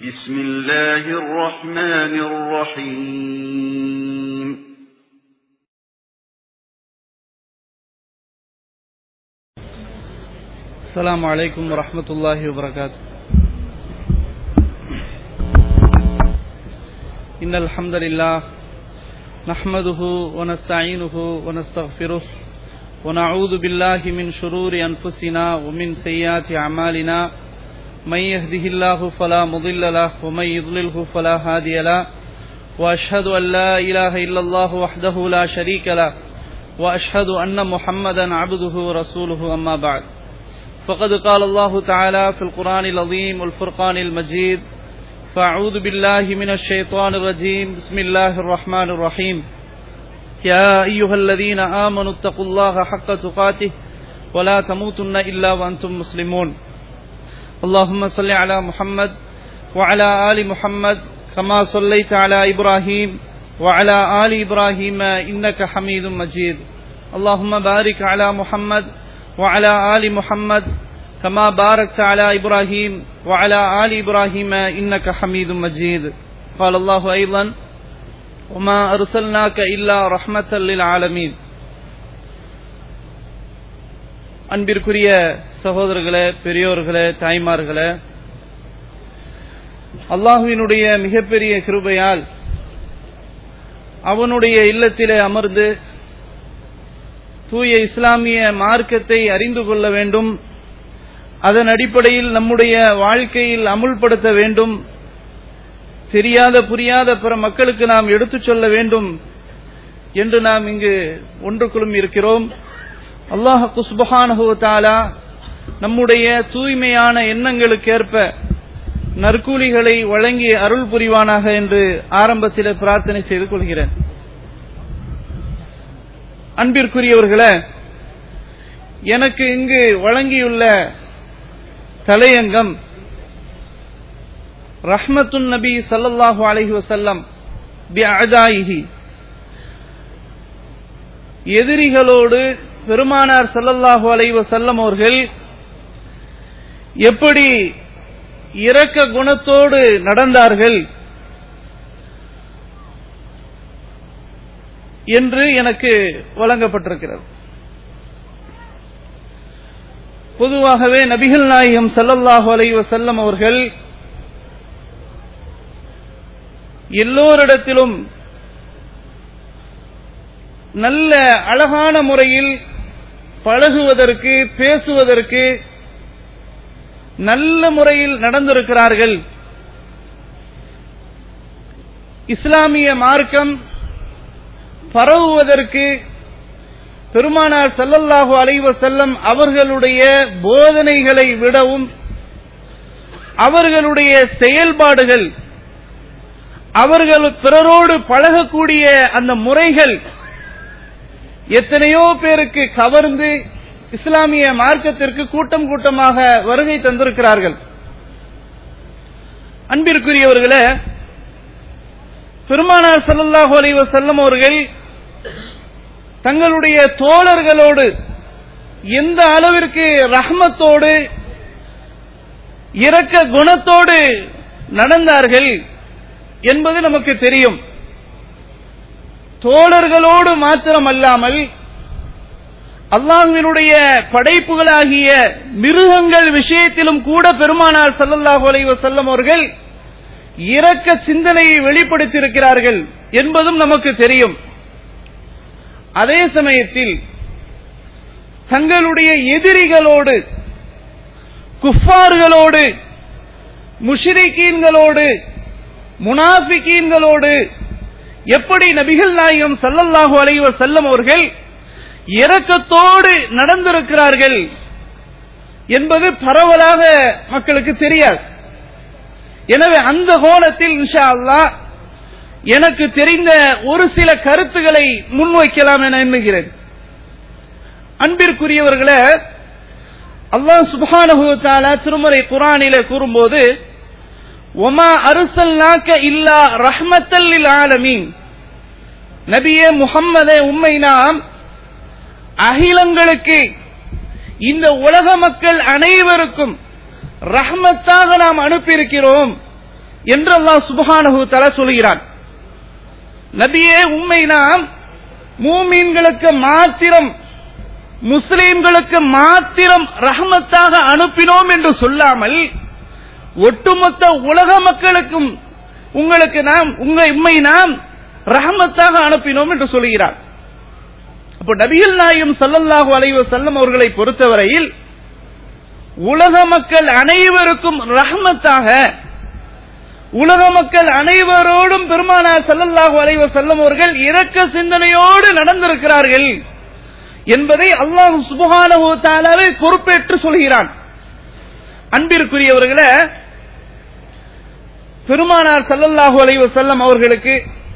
بسم الله الرحمن الرحيم السلام عليكم ورحمة الله وبركاته إن الحمد لله نحمده ونستعينه ونستغفره ونعوذ بالله من شرور أنفسنا ومن سيئات أعمالنا من يهده الله فلا مضل له ومن يضلله فلا هادي له وأشهد أن لا إله إلا الله وحده لا شريك له وأشهد أن محمدا عبده ورسوله أما بعد فقد قال الله تعالى في القرآن العظيم والفرقان المجيد فأعوذ بالله من الشيطان الرجيم بسم الله الرحمن الرحيم يا أيها الذين آمنوا اتقوا الله حق تقاته ولا تموتن إلا وأنتم مسلمون اللهم صل على محمد وعلى آل محمد كما صليت على إبراهيم وعلى آل إبراهيم إنك حميد مجيد اللهم بارك على محمد وعلى آل محمد كما باركت على إبراهيم وعلى آل إبراهيم إنك حميد مجيد قال الله أيضا وما أرسلناك إلا رحمة للعالمين அன்பிற்குரிய சகோதரர்களே பெரியோர்களே தாய்மார்களே அல்லாஹுவினுடைய மிகப்பெரிய கிருபையால் அவனுடைய இல்லத்திலே அமர்ந்து தூய இஸ்லாமிய மார்க்கத்தை அறிந்து கொள்ள வேண்டும் அதன் அடிப்படையில் நம்முடைய வாழ்க்கையில் அமுல்படுத்த வேண்டும் தெரியாத புரியாத பிற மக்களுக்கு நாம் எடுத்துச் சொல்ல வேண்டும் என்று நாம் இங்கு ஒன்றுக்குள்ளும் இருக்கிறோம் அல்லாஹ் குஸ்பஹானுவத்தாலா நம்முடைய தூய்மையான எண்ணங்களுக்கேற்ப நற்கூலிகளை வழங்கி அருள் புரிவானாக என்று ஆரம்பத்தில் பிரார்த்தனை செய்து கொள்கிறேன் அன்பிற்குரியவர்களே எனக்கு இங்கு வழங்கியுள்ள தலையங்கம் ரஹ்மத்துன் நபி சல்லல்லாஹு அலஹி வசல்லம் பி அதாயிஹி எதிரிகளோடு பெருமானார் சல்லல்லாஹு அலை வசல்லம் அவர்கள் எப்படி இரக்க குணத்தோடு நடந்தார்கள் என்று எனக்கு வழங்கப்பட்டிருக்கிறது பொதுவாகவே நபிகள் நாயகம் சல்லல்லாஹு அலை வசல்லம் அவர்கள் எல்லோரிடத்திலும் நல்ல அழகான முறையில் பழகுவதற்கு பேசுவதற்கு நல்ல முறையில் நடந்திருக்கிறார்கள் இஸ்லாமிய மார்க்கம் பரவுவதற்கு பெருமானார் சல்லல்லாஹு அலைவ செல்லம் அவர்களுடைய போதனைகளை விடவும் அவர்களுடைய செயல்பாடுகள் அவர்கள் பிறரோடு பழகக்கூடிய அந்த முறைகள் எத்தனையோ பேருக்கு கவர்ந்து இஸ்லாமிய மார்க்கத்திற்கு கூட்டம் கூட்டமாக வருகை தந்திருக்கிறார்கள் அன்பிற்குரியவர்களே பெருமானார் சல்லல்லாஹு அலைவ செல்லம் அவர்கள் தங்களுடைய தோழர்களோடு எந்த அளவிற்கு ரஹ்மத்தோடு இரக்க குணத்தோடு நடந்தார்கள் என்பது நமக்கு தெரியும் தோழர்களோடு மாத்திரமல்லாமல் அல்லாஹுவினுடைய படைப்புகளாகிய மிருகங்கள் விஷயத்திலும் கூட பெருமானார் சல்லல்லாஹு அலைவ செல்லம் அவர்கள் இரக்க சிந்தனையை வெளிப்படுத்தியிருக்கிறார்கள் என்பதும் நமக்கு தெரியும் அதே சமயத்தில் தங்களுடைய எதிரிகளோடு குஃபார்களோடு முஷிரிக்கீன்களோடு முனாஃபிகீன்களோடு எப்படி நபிகள் நாயகம் சல்லல்லாஹு அலைவர் செல்லம் அவர்கள் இரக்கத்தோடு நடந்திருக்கிறார்கள் என்பது பரவலாக மக்களுக்கு தெரியாது எனவே அந்த கோணத்தில் இன்ஷா அல்லா எனக்கு தெரிந்த ஒரு சில கருத்துக்களை முன்வைக்கலாம் என எண்ணுகிறேன் அன்பிற்குரியவர்களே அல்லாஹ் சுபானுத்தால திருமறை குரானில கூறும்போது ஒமா அருசல்நாக்க இல்லா ரஹ்மத்தல்லில் ஆலமீன் நபியே முகம்மதே உம்மை நாம் அகிலங்களுக்கு இந்த உலக மக்கள் அனைவருக்கும் ரஹ்மத்தாக நாம் அனுப்பியிருக்கிறோம் என்று அல்லாஹ் சுபஹானஹு தஆலா சொல்கிறான் நபியே உண்மை நாம் மூமீன்களுக்கு மாத்திரம் முஸ்லிம்களுக்கு மாத்திரம் ரஹமத்தாக அனுப்பினோம் என்று சொல்லாமல் ஒட்டுமொத்த உலக மக்களுக்கும் உங்களுக்கு நாம் உங்க உண்மை நாம் ரஹமத்தாக அனுப்பினோம் என்று சொல்கிறார் அப்போ நபிகள் நாயும் சல்லல்லாஹு அலைஹி வஸல்லம் அவர்களை பொறுத்தவரையில் உலக மக்கள் அனைவருக்கும் ரஹமத்தாக உலக மக்கள் அனைவரோடும் பெருமானார் சல்லல்லாஹு அலைஹி வஸல்லம் அவர்கள் இரக்க சிந்தனையோடு நடந்திருக்கிறார்கள் என்பதை அல்லாஹ் சுபஹானஹு தஆலாவே பொறுப்பேற்று சொல்கிறான் அன்பிற்குரியவர்களே பெருமானார் சல்லல்லாஹு அலைஹி வஸல்லம் அவர்களுக்கு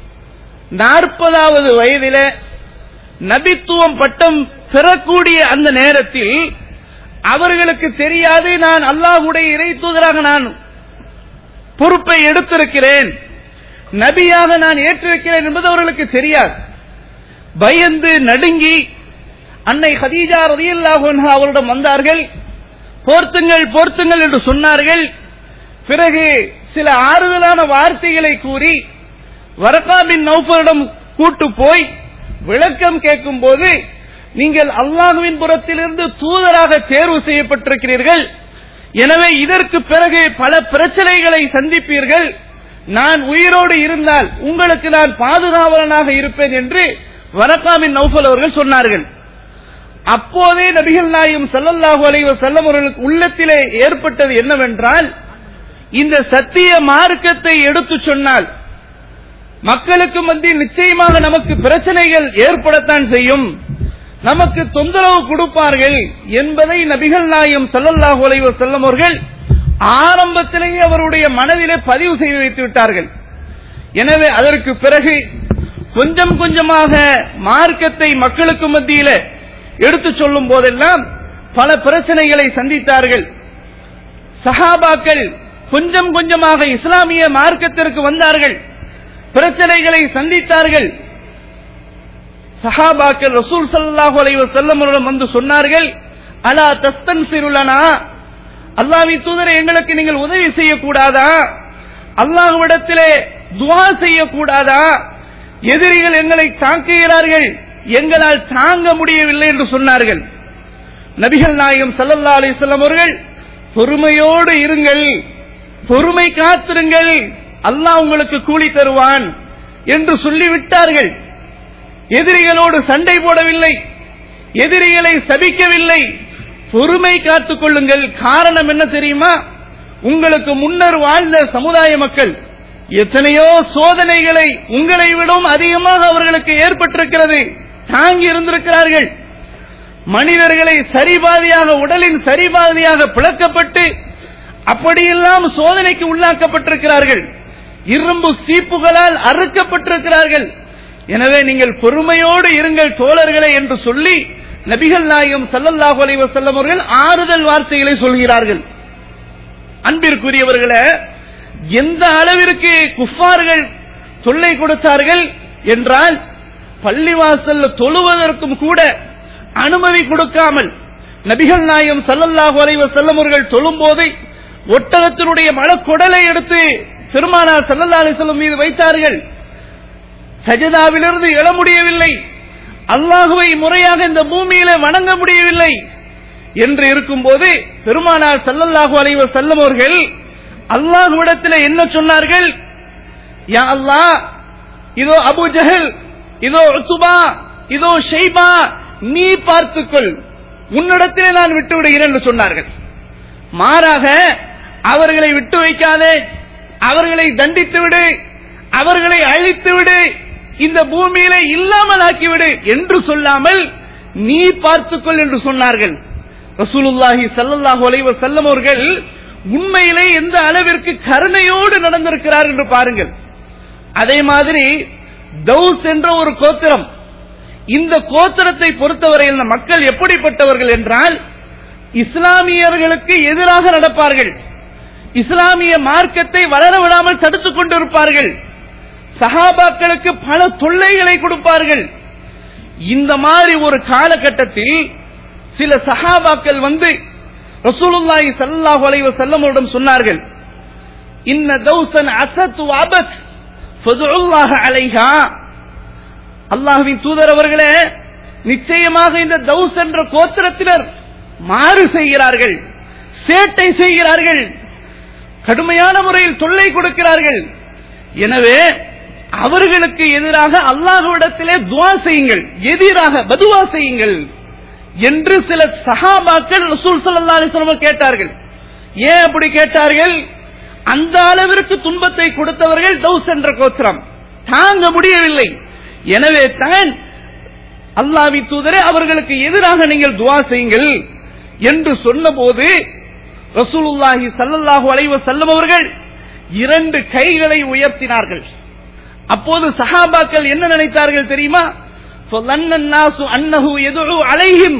நாற்பதாவது வயதில நபித்துவம் பட்டம் பெறக்கூடிய அந்த நேரத்தில் அவர்களுக்கு தெரியாது நான் அல்லாஹுடைய இறை தூதராக நான் பொறுப்பை எடுத்திருக்கிறேன் நபியாக நான் ஏற்றிருக்கிறேன் என்பது அவர்களுக்கு தெரியாது பயந்து நடுங்கி அன்னை ஹதீஜா ரதியல்லாஹு அன்ஹா அவரிடம் வந்தார்கள் போர்த்துங்கள் போர்த்துங்கள் என்று சொன்னார்கள் பிறகு சில ஆறுதலான வார்த்தைகளை கூறி வரகா பின் நௌஃபரிடம் கூட்டு போய் விளக்கம் கேட்கும் போது நீங்கள் அல்லாஹுவின் புறத்திலிருந்து தூதராக தேர்வு செய்யப்பட்டிருக்கிறீர்கள் எனவே இதற்கு பிறகு பல பிரச்சனைகளை சந்திப்பீர்கள் நான் உயிரோடு இருந்தால் உங்களுக்கு நான் பாதுகாவலனாக இருப்பேன் என்று வரகாமின் நௌஃபல் அவர்கள் சொன்னார்கள் அப்போதே நபிகள் நாயும் சல்லல்லாஹு அலைஹி வஸல்லம் அவர்களுக்கு உள்ளத்திலே ஏற்பட்டது என்னவென்றால் இந்த சத்திய மார்க்கத்தை எடுத்து சொன்னால் மக்களுக்கு மத்தியில் நிச்சயமாக நமக்கு பிரச்சனைகள் ஏற்படத்தான் செய்யும் நமக்கு தொந்தரவு கொடுப்பார்கள் என்பதை நபிகள் நாயம் சல்லல்லாஹு அலைஹி வஸல்லம் அவர்கள் ஆரம்பத்திலேயே அவருடைய மனதிலே பதிவு செய்து வைத்து விட்டார்கள் எனவே அதற்கு பிறகு கொஞ்சம் கொஞ்சமாக மார்க்கத்தை மக்களுக்கு மத்தியில எடுத்து சொல்லும் போதெல்லாம் பல பிரச்சனைகளை சந்தித்தார்கள் சஹாபாக்கள் கொஞ்சம் கொஞ்சமாக இஸ்லாமிய மார்க்கத்திற்கு வந்தார்கள் பிரச்சனைகளை சந்தித்தார்கள் சஹாபாக்கள் ரசூல் ஸல்லல்லாஹு அலைஹி வஸல்லம் அவரிடம் வந்து சொன்னார்கள் அலா தஸ்தன்சிருலனா அல்லாஹ்வி தூதரை எங்களுக்கு நீங்கள் உதவி செய்யக்கூடாதா அல்லாஹ்விடத்திலே துஆ செய்யக்கூடாதா எதிரிகள் எங்களை தாக்குகிறார்கள் எங்களால் தாங்க முடியவில்லை என்று சொன்னார்கள் நபிகள் நாயகம் ஸல்லல்லாஹு அலைஹி வஸல்லம் அவர்கள் பொறுமையோடு இருங்கள் பொறுமை காத்திருங்கள் அல்லாஹ் உங்களுக்கு கூலி தருவான் என்று சொல்லிவிட்டார்கள் எதிரிகளோடு சண்டை போடவில்லை எதிரிகளை சபிக்கவில்லை பொறுமை காத்துக் கொள்ளுங்கள் காரணம் என்ன தெரியுமா உங்களுக்கு முன்னர் வாழ்ந்த சமுதாய மக்கள் எத்தனையோ சோதனைகளை உங்களை விடவும் அதிகமாக அவர்களுக்கு ஏற்பட்டிருக்கிறது தாங்கி இருந்திருக்கிறார்கள் மனிதர்களை சரிபாதியாக உடலின் சரிபாதியாக பிளக்கப்பட்டு அப்படியெல்லாம் சோதனைக்கு உள்ளாக்கப்பட்டிருக்கிறார்கள் இரும்பு சீப்புகளால் அறுக்கப்பட்டிருக்கிறார்கள் எனவே நீங்கள் பொறுமையோடு இருங்கள் தோழர்களே என்று சொல்லி நபிகள் நாயகம் சல்லல்லாஹு அலைஹி வஸல்லம் அவர்கள் ஆறுதல் வார்த்தைகளை சொல்கிறார்கள் அன்பிற்குரியவர்களே எந்த அளவிற்கு குஃபார்கள் தொல்லை கொடுத்தார்கள் என்றால் பள்ளிவாசல்ல தொழுவதற்கும் கூட அனுமதி கொடுக்காமல் நபிகள் நாயகம் சல்லல்லாஹு அலைஹி வஸல்லம் அவர்கள் தொழும்போது ஒட்டகத்தினுடைய மலக்குடலை எடுத்து பெருமானார் சல்லல்லாஹு அலைஹி வஸல்லம் மீது வைத்தார்கள் சஜதாவிலிருந்து எழ முடியவில்லை அல்லாஹுவை முறையாக இந்த பூமியில வணங்க முடியவில்லை என்று இருக்கும்போது பெருமானார் சல்லல்லாஹு அலைஹி வஸல்லம் அவர்கள் அல்லாஹுவிடத்தில் என்ன சொன்னார்கள் யா அல்லாஹ் இதோ அபு ஜஹல் இதோ உத்துபா இதோ ஷைபா நீ பார்த்துக்கொள் உன்னிடத்திலே நான் விட்டு விடுகிறேன் என்று சொன்னார்கள் மாறாக அவர்களை விட்டு வைக்காதே அவர்களை தண்டித்து விடு அவர்களை அழித்து விடு இந்த பூமியில இல்லாமல் ஆக்கிவிடு என்று சொல்லாமல் நீ பார்த்துக்கொள் என்று சொன்னார்கள் ரசூலுல்லாஹி ஸல்லல்லாஹு அலைஹி வஸல்லம் அவர்கள் உண்மையிலே எந்த அளவிற்கு கருணையோடு நடந்திருக்கிறார் என்று பாருங்கள் அதே மாதிரி தௌஸ் என்ற ஒரு கோத்திரம் இந்த கோத்திரத்தை பொறுத்தவரையில் இந்த மக்கள் எப்படிப்பட்டவர்கள் என்றால் இஸ்லாமியர்களுக்கு எதிராக நடப்பார்கள் இஸ்லாமிய மார்க்கத்தை வளர விடாமல் தடுத்துக் கொண்டிருப்பார்கள் சஹாபாக்களுக்கு பல தொல்லைகளை கொடுப்பார்கள் இந்த மாதிரி ஒரு காலகட்டத்தில் சில சஹாபாக்கள் வந்து ரசூலுல்லாஹி ஸல்லல்லாஹு அலைஹி வஸல்லம் அவரிடம் சொன்னார்கள் இன்ன தௌசன் அசத் அபத் ஃபதுல்லாஹ அலைஹா அல்லாஹ்வின் தூதர் அவர்களே நிச்சயமாக இந்த தௌஸ் என்ற கோத்திரத்தினர் மாறு செய்கிறார்கள் சேட்டை செய்கிறார்கள் கடுமையான முறையில் தொல்லை கொடுக்கிறார்கள் எனவே அவர்களுக்கு எதிராக அல்லாஹ்விடத்திலே துவா செய்யுங்கள் எதிராக பதுவா செய்யுங்கள் என்று சில சஹாபாக்கள் ரசூல் ஸல்லல்லாஹு அலைஹி வஸல்லம் கேட்டார்கள் ஏன் அப்படி கேட்டார்கள் அந்த அளவிற்கு துன்பத்தை கொடுத்தவர்கள் தௌஸ் என்ற கோத்திரம் தாங்க முடியவில்லை எனவே தான் அல்லாஹ்வின் தூதரே அவர்களுக்கு எதிராக நீங்கள் துவா செய்யுங்கள் என்று சொன்னபோது ரசூலுல்லாஹி ஸல்லல்லாஹு அலைஹி வஸல்லம் அவர்கள் இரண்டு கைகளை உயர்த்தினார்கள் அப்போது சஹாபாக்கள் என்ன நினைத்தார்கள் தெரியுமா فظن الناس أنه يدعو عليهم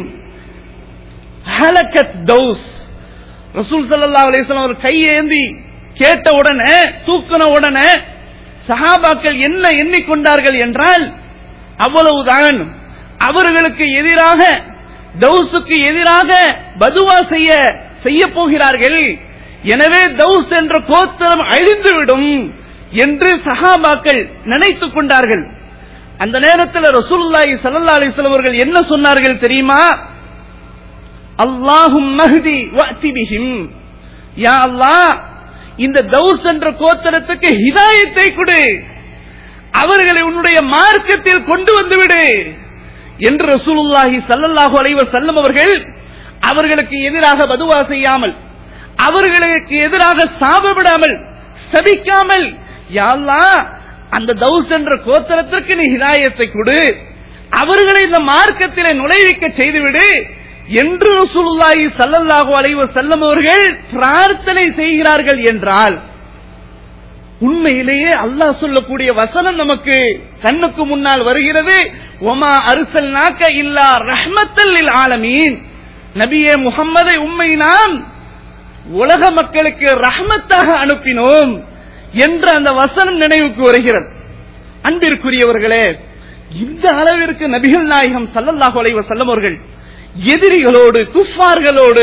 هلكت دوس ரசூல் ஸல்லல்லாஹு அலைஹி வஸல்லம் அவர் கையேந்தி கேட்ட உடனே தூக்கின உடனே சஹாபாக்கள் என்ன எண்ணிக்கொண்டார்கள் என்றால் அவ்வளவுதான் அவர்களுக்கு எதிராக தௌசுக்கு எதிராக பதுவா செய்ய செய்ய போகிறார்கள் எனவே தௌஸ் என்ற கோத்திரம் அழிந்துவிடும் என்று சஹாபாக்கள் நினைத்துக் கொண்டார்கள் அந்த நேரத்தில் ரசூலுல்லாஹி ஸல்லல்லாஹு அலைஹி வஸல்லம் அவர்கள் என்ன சொன்னார்கள் தெரியுமா அல்லாஹும் மஹ்தி வஅதி பிஹிம் யா அல்லாஹ் இந்த தௌஸ் என்ற கோத்திரத்துக்கு ஹிதாயத்தை கொடு அவர்களை உன்னுடைய மார்க்கத்தில் கொண்டு வந்து விடு என்று ரசூலுல்லாஹி ஸல்லல்லாஹு அலைஹி வஸல்லம் அவர்கள் அவர்களுக்கு எதிராக பதுவா செய்யாமல் அவர்களுக்கு எதிராக சாபமிடாமல் சபிக்காமல் யா அல்லாஹ் அந்த தௌஸ் என்ற கோத்திரத்திற்கு நீ ஹிதாயத்தை கொடு அவர்களை இந்த மார்க்கத்திலே நுழைவிக்க செய்துவிடு என்று ரசூலுல்லாஹி ஸல்லல்லாஹு அலைஹி வஸல்லம் அவர்கள் பிரார்த்தனை செய்கிறார்கள் என்றால் உண்மையிலேயே அல்லாஹ் சொல்லக்கூடிய வசனம் நமக்கு கண்ணுக்கு முன்னால் வருகிறது ஒமா அரிசல் நாக்க இல்லா ரஹ்மத்தல் ஆலமீன் நபியே முகம்மதை உண்மை நாம் உலக மக்களுக்கு ரஹ்மத்தாக அனுப்பினோம் என்ற அந்த வசனம் நினைவுக்கு வருகிறது அன்பிற்குரியவர்களே இந்த அளவிற்கு நபிகள் நாயகம் சல்லல்லாஹு அலைஹி வஸல்லம் அவர்கள் எதிரிகளோடு குஃபார்களோடு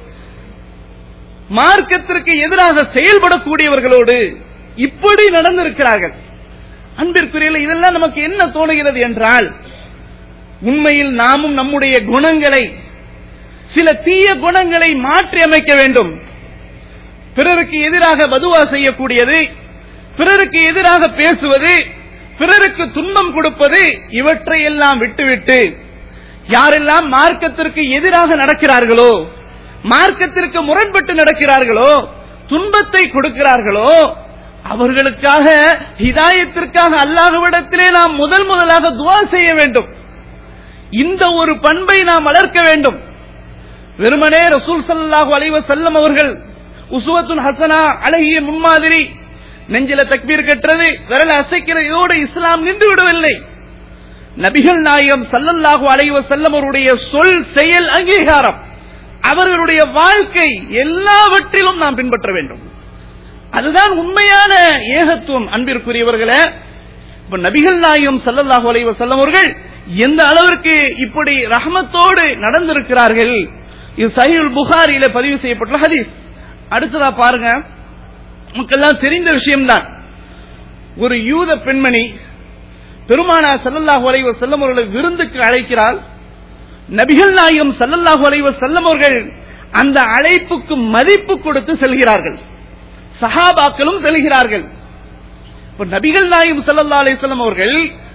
மார்க்கத்திற்கு எதிராக செயல்படக்கூடியவர்களோடு இப்படி நடந்திருக்கிறார்கள் அன்பிற்குரிய இதெல்லாம் நமக்கு என்ன தோணுகிறது என்றால் உண்மையில் நாமும் நம்முடைய குணங்களை சில தீய குணங்களை மாற்றி அமைக்க வேண்டும் பிறருக்கு எதிராக பதுவா செய்யக்கூடியது பிறருக்கு எதிராக பேசுவது பிறருக்கு துன்பம் கொடுப்பது இவற்றை எல்லாம் விட்டுவிட்டு யாரெல்லாம் மார்க்கத்திற்கு எதிராக நடக்கிறார்களோ மார்க்கத்திற்கு முரண்பட்டு நடக்கிறார்களோ துன்பத்தை கொடுக்கிறார்களோ அவர்களுக்காக ஹிதாயத்திற்காக அல்லாஹ்விடத்திலே நாம் முதல் முதலாக துவா செய்ய வேண்டும் இந்த ஒரு பண்பை நாம் வளர்க்க வேண்டும் வெறுமனே ரசூல் ஸல்லல்லாஹு அலைஹி வஸல்லம் அவர்கள் உசுவத்துல் ஹசனா அழகிய முன்மாதிரி நெஞ்சில தக்பீர் கட்டுறது விரல அசைக்கிறது இதோடு இஸ்லாம் நின்று விடவில்லை நபிகள் நாயகம் சல்லல்லாஹு அலைஹி வஸல்லம் அவருடைய சொல் செயல் அங்கீகாரம் அவர்களுடைய வாழ்க்கை எல்லாவற்றிலும் நாம் பின்பற்ற வேண்டும் அதுதான் உண்மையான ஏகத்துவம் அன்பிற்குரியவர்களே இப்ப நபிகள் நாயகம் சல்லல்லாஹு அலைஹி வஸல்லம் அவர்கள் எந்த அளவிற்கு இப்படி ரஹமத்தோடு நடந்திருக்கிறார்கள் இது சஹீல் புகாரியில பதிவு செய்யப்பட்டுள்ள ஹதீஸ் அடுத்ததா பாருங்க நமக்கெல்லாம் தெரிந்த விஷயம்தான் ஒரு யூத பெண்மணி பெருமானா சல்லல்லாஹு அலைஹி வஸல்லம் அவர்களை விருந்துக்கு அழைக்கிறார் நபிகள் நாயகம் சல்லல்லாஹு அலைஹி வஸல்லம் அவர்கள் அந்த அழைப்புக்கு மதிப்பு கொடுத்து செல்கிறார்கள் சஹாபாக்களும் செல்கிறார்கள் இப்ப நபிகள் நாயகம் சல்லல்லாஹு அலைஹி வஸல்லம் அவர்கள்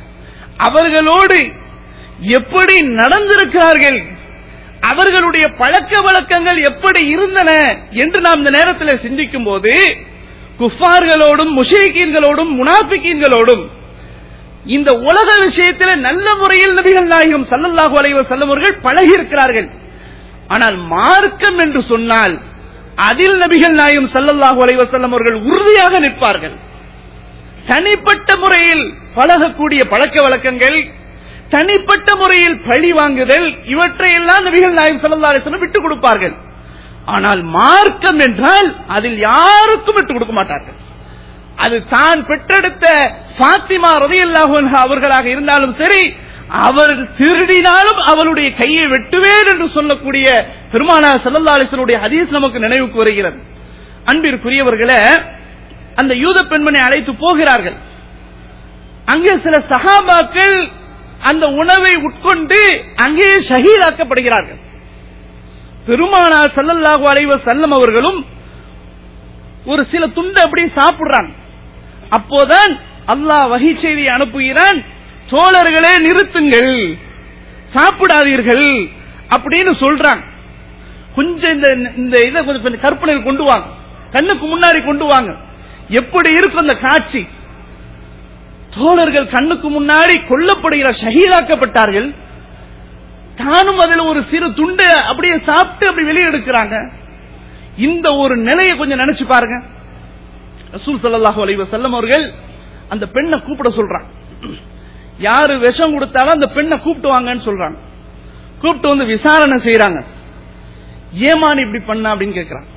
அவர்களோடு எப்படி நடந்திருக்கிறார்கள் அவர்களுடைய பழக்க வழக்கங்கள் எப்படி இருந்தன என்று நாம் இந்த நேரத்தில் சிந்திக்கும் போது குஃபார்களோடும் முஷேகீன்களோடும் முனாபிக்கீன்களோடும் இந்த உலக விஷயத்தில் நல்ல முறையில் நபிகள் நாயகம் சல்லல்லாஹு அலைஹி வஸல்லம் அவர்கள் பழகி இருக்கிறார்கள் ஆனால் மார்க்கம் என்று சொன்னால் அதில் நபிகள் நாயகம் சல்லல்லாஹு அலைஹி வஸல்லம் அவர்கள் உறுதியாக நிற்பார்கள் தனிப்பட்ட முறையில் பழகக்கூடிய பழக்க வழக்கங்கள் தனிப்பட்ட முறையில் பழி வாங்குதல் இவற்றை எல்லாம் நபிகள் நாயகம் சல்லல்லாஹு அலைஹி வஸல்லம் விட்டுக் கொடுப்பார்கள் ஆனால் மார்க்கம் என்றால் அதில் யாருக்கும் விட்டுக் கொடுக்க மாட்டார்கள் அது தான் பெற்றெடுத்த பாத்திமா ரதியல்லாஹு அன்ஹா அவர்களாக இருந்தாலும் சரி அவர் திருடினாலும் அவளுடைய கையை வெட்டுவேன் என்று சொல்லக்கூடிய பெருமானா சல்லல்லாஹு அலைஹி வஸல்லுடைய ஹதீஸ் நமக்கு நினைவுக்கு வருகிறது அன்பிற்குரியவர்களே அந்த யூத பெண்மணி அழைத்து போகிறார்கள் அங்கே சில சஹாபாக்கள் அந்த உணவை உட்கொண்டு அங்கேயே ஷஹீதாக்கப்படுகிறார்கள் பெருமானார் ஸல்லல்லாஹு அலைஹி வஸல்லம் அவர்களும் ஒரு சில துண்டு அப்படியே சாப்பிடுறாங்க அப்போதான் அல்லாஹ் வகை செய்தி அனுப்புகிறான் தோழர்களே நிறுத்துங்கள் சாப்பிடாதீர்கள் அப்படின்னு சொல்றாங்க கொஞ்சம் இந்த இந்த இதை கொஞ்சம் கொஞ்சம் கற்பனையில் கொண்டு வாங்க கண்ணுக்கு முன்னாடி கொண்டு வாங்க எப்படி இருக்கும் அந்த காட்சி தோழர்கள் கண்ணுக்கு முன்னாடி கொல்லப்படுகிற ஷஹீதாக்கப்பட்டார்கள் தானும் அதில் ஒரு சிறு துண்டை அப்படியே சாப்பிட்டு அப்படி வெளியே எடுக்கிறாங்க இந்த ஒரு நிலையை கொஞ்சம் நினைச்சு பாருங்க ரசூல் ஸல்லல்லாஹு அலைஹி வஸல்லம் அவர்கள் அந்த பெண்ணை கூப்பிட சொல்றாங்க யாரு விஷம் கொடுத்தாலும் அந்த பெண்ணை கூப்பிட்டு வாங்கன்னு சொல்றாங்க கூப்பிட்டு வந்து விசாரணை செய்யறாங்க ஏமா நீ இப்படி பண்ண அப்படின்னு கேக்குறாங்க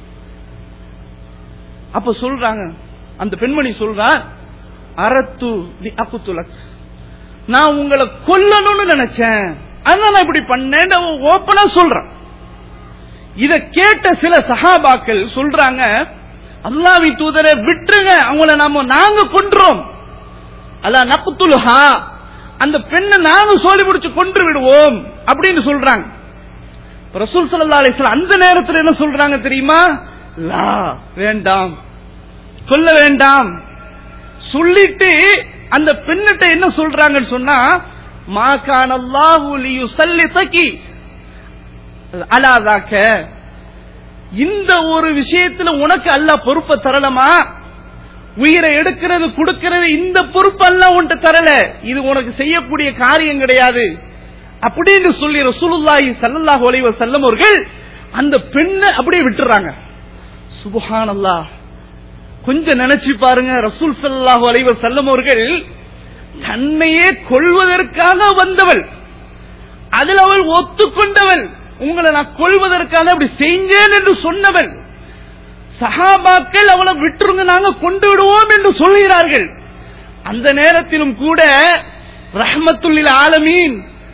அப்ப சொல்றாங்க அந்த பெண்மணி சொல்றா அரத்து தி அகுத்துலக் நான் உங்களை கொல்லணும்னு நினைச்சேன் அதனால நான் இப்படி பண்ணேன் ஓப்பனா சொல்றேன் இத கேட்ட சில சஹாபாக்கள் சொல்றாங்க அல்லாவி தூதரை விட்டுருங்க அவங்கள நாம நாங்க கொன்றோம் அல்ல நப்புத்துலுஹா அந்த பெண்ணை நாங்க சோழி முடிச்சு கொன்று விடுவோம் அப்படின்னு சொல்றாங்க இப்ப ரசூல் ஸல்லல்லாஹு அலைஹி வஸல்லம் அந்த நேரத்தில் என்ன சொல்றாங்க தெரியுமா லா வேண்டாம் சொல்ல வேண்டாம் சொல்லிட்டு அந்த பெண்ணிட்ட என்ன சொல்றாங்கன்னு சொன்னா மா கான அல்லாஹு லியுஸல்லிதகி அலாதாக்க இந்த ஒரு விஷயத்துல உனக்கு அல்லாஹ் பொறுப்பை தரலமா உயிரை எடுக்கிறது கொடுக்கிறது இந்த பொறுப்பு எல்லாம் உன்கிட்ட தரல இது உனக்கு செய்யக்கூடிய காரியம் கிடையாது அப்படின்னு சொல்லி ரசூலுல்லாஹி ஸல்லல்லாஹு அலைஹி வஸல்லம் அவர்கள் அந்த பெண்ணை அப்படியே விட்டுறாங்க சுப்ஹானல்லாஹ் கொஞ்சம் நினைச்சு பாருங்க ரசூல் ஸல்லல்லாஹு அலைஹி வஸல்லம் அவர்கள் தன்னையே கொள்வதற்காக வந்தவள் அதில் அவள் ஒத்துக்கொண்டவள் உங்களை நான் கொள்வதற்காக அப்படி செஞ்சேன் என்று சொன்னவள் சஹாபாக்கள் அவளை விட்டுருங்க நாங்க கொண்டு விடுவோம் என்று சொல்கிறார்கள் அந்த நேரத்திலும் கூட ரஹமத்துல்லில் ஆலமீன்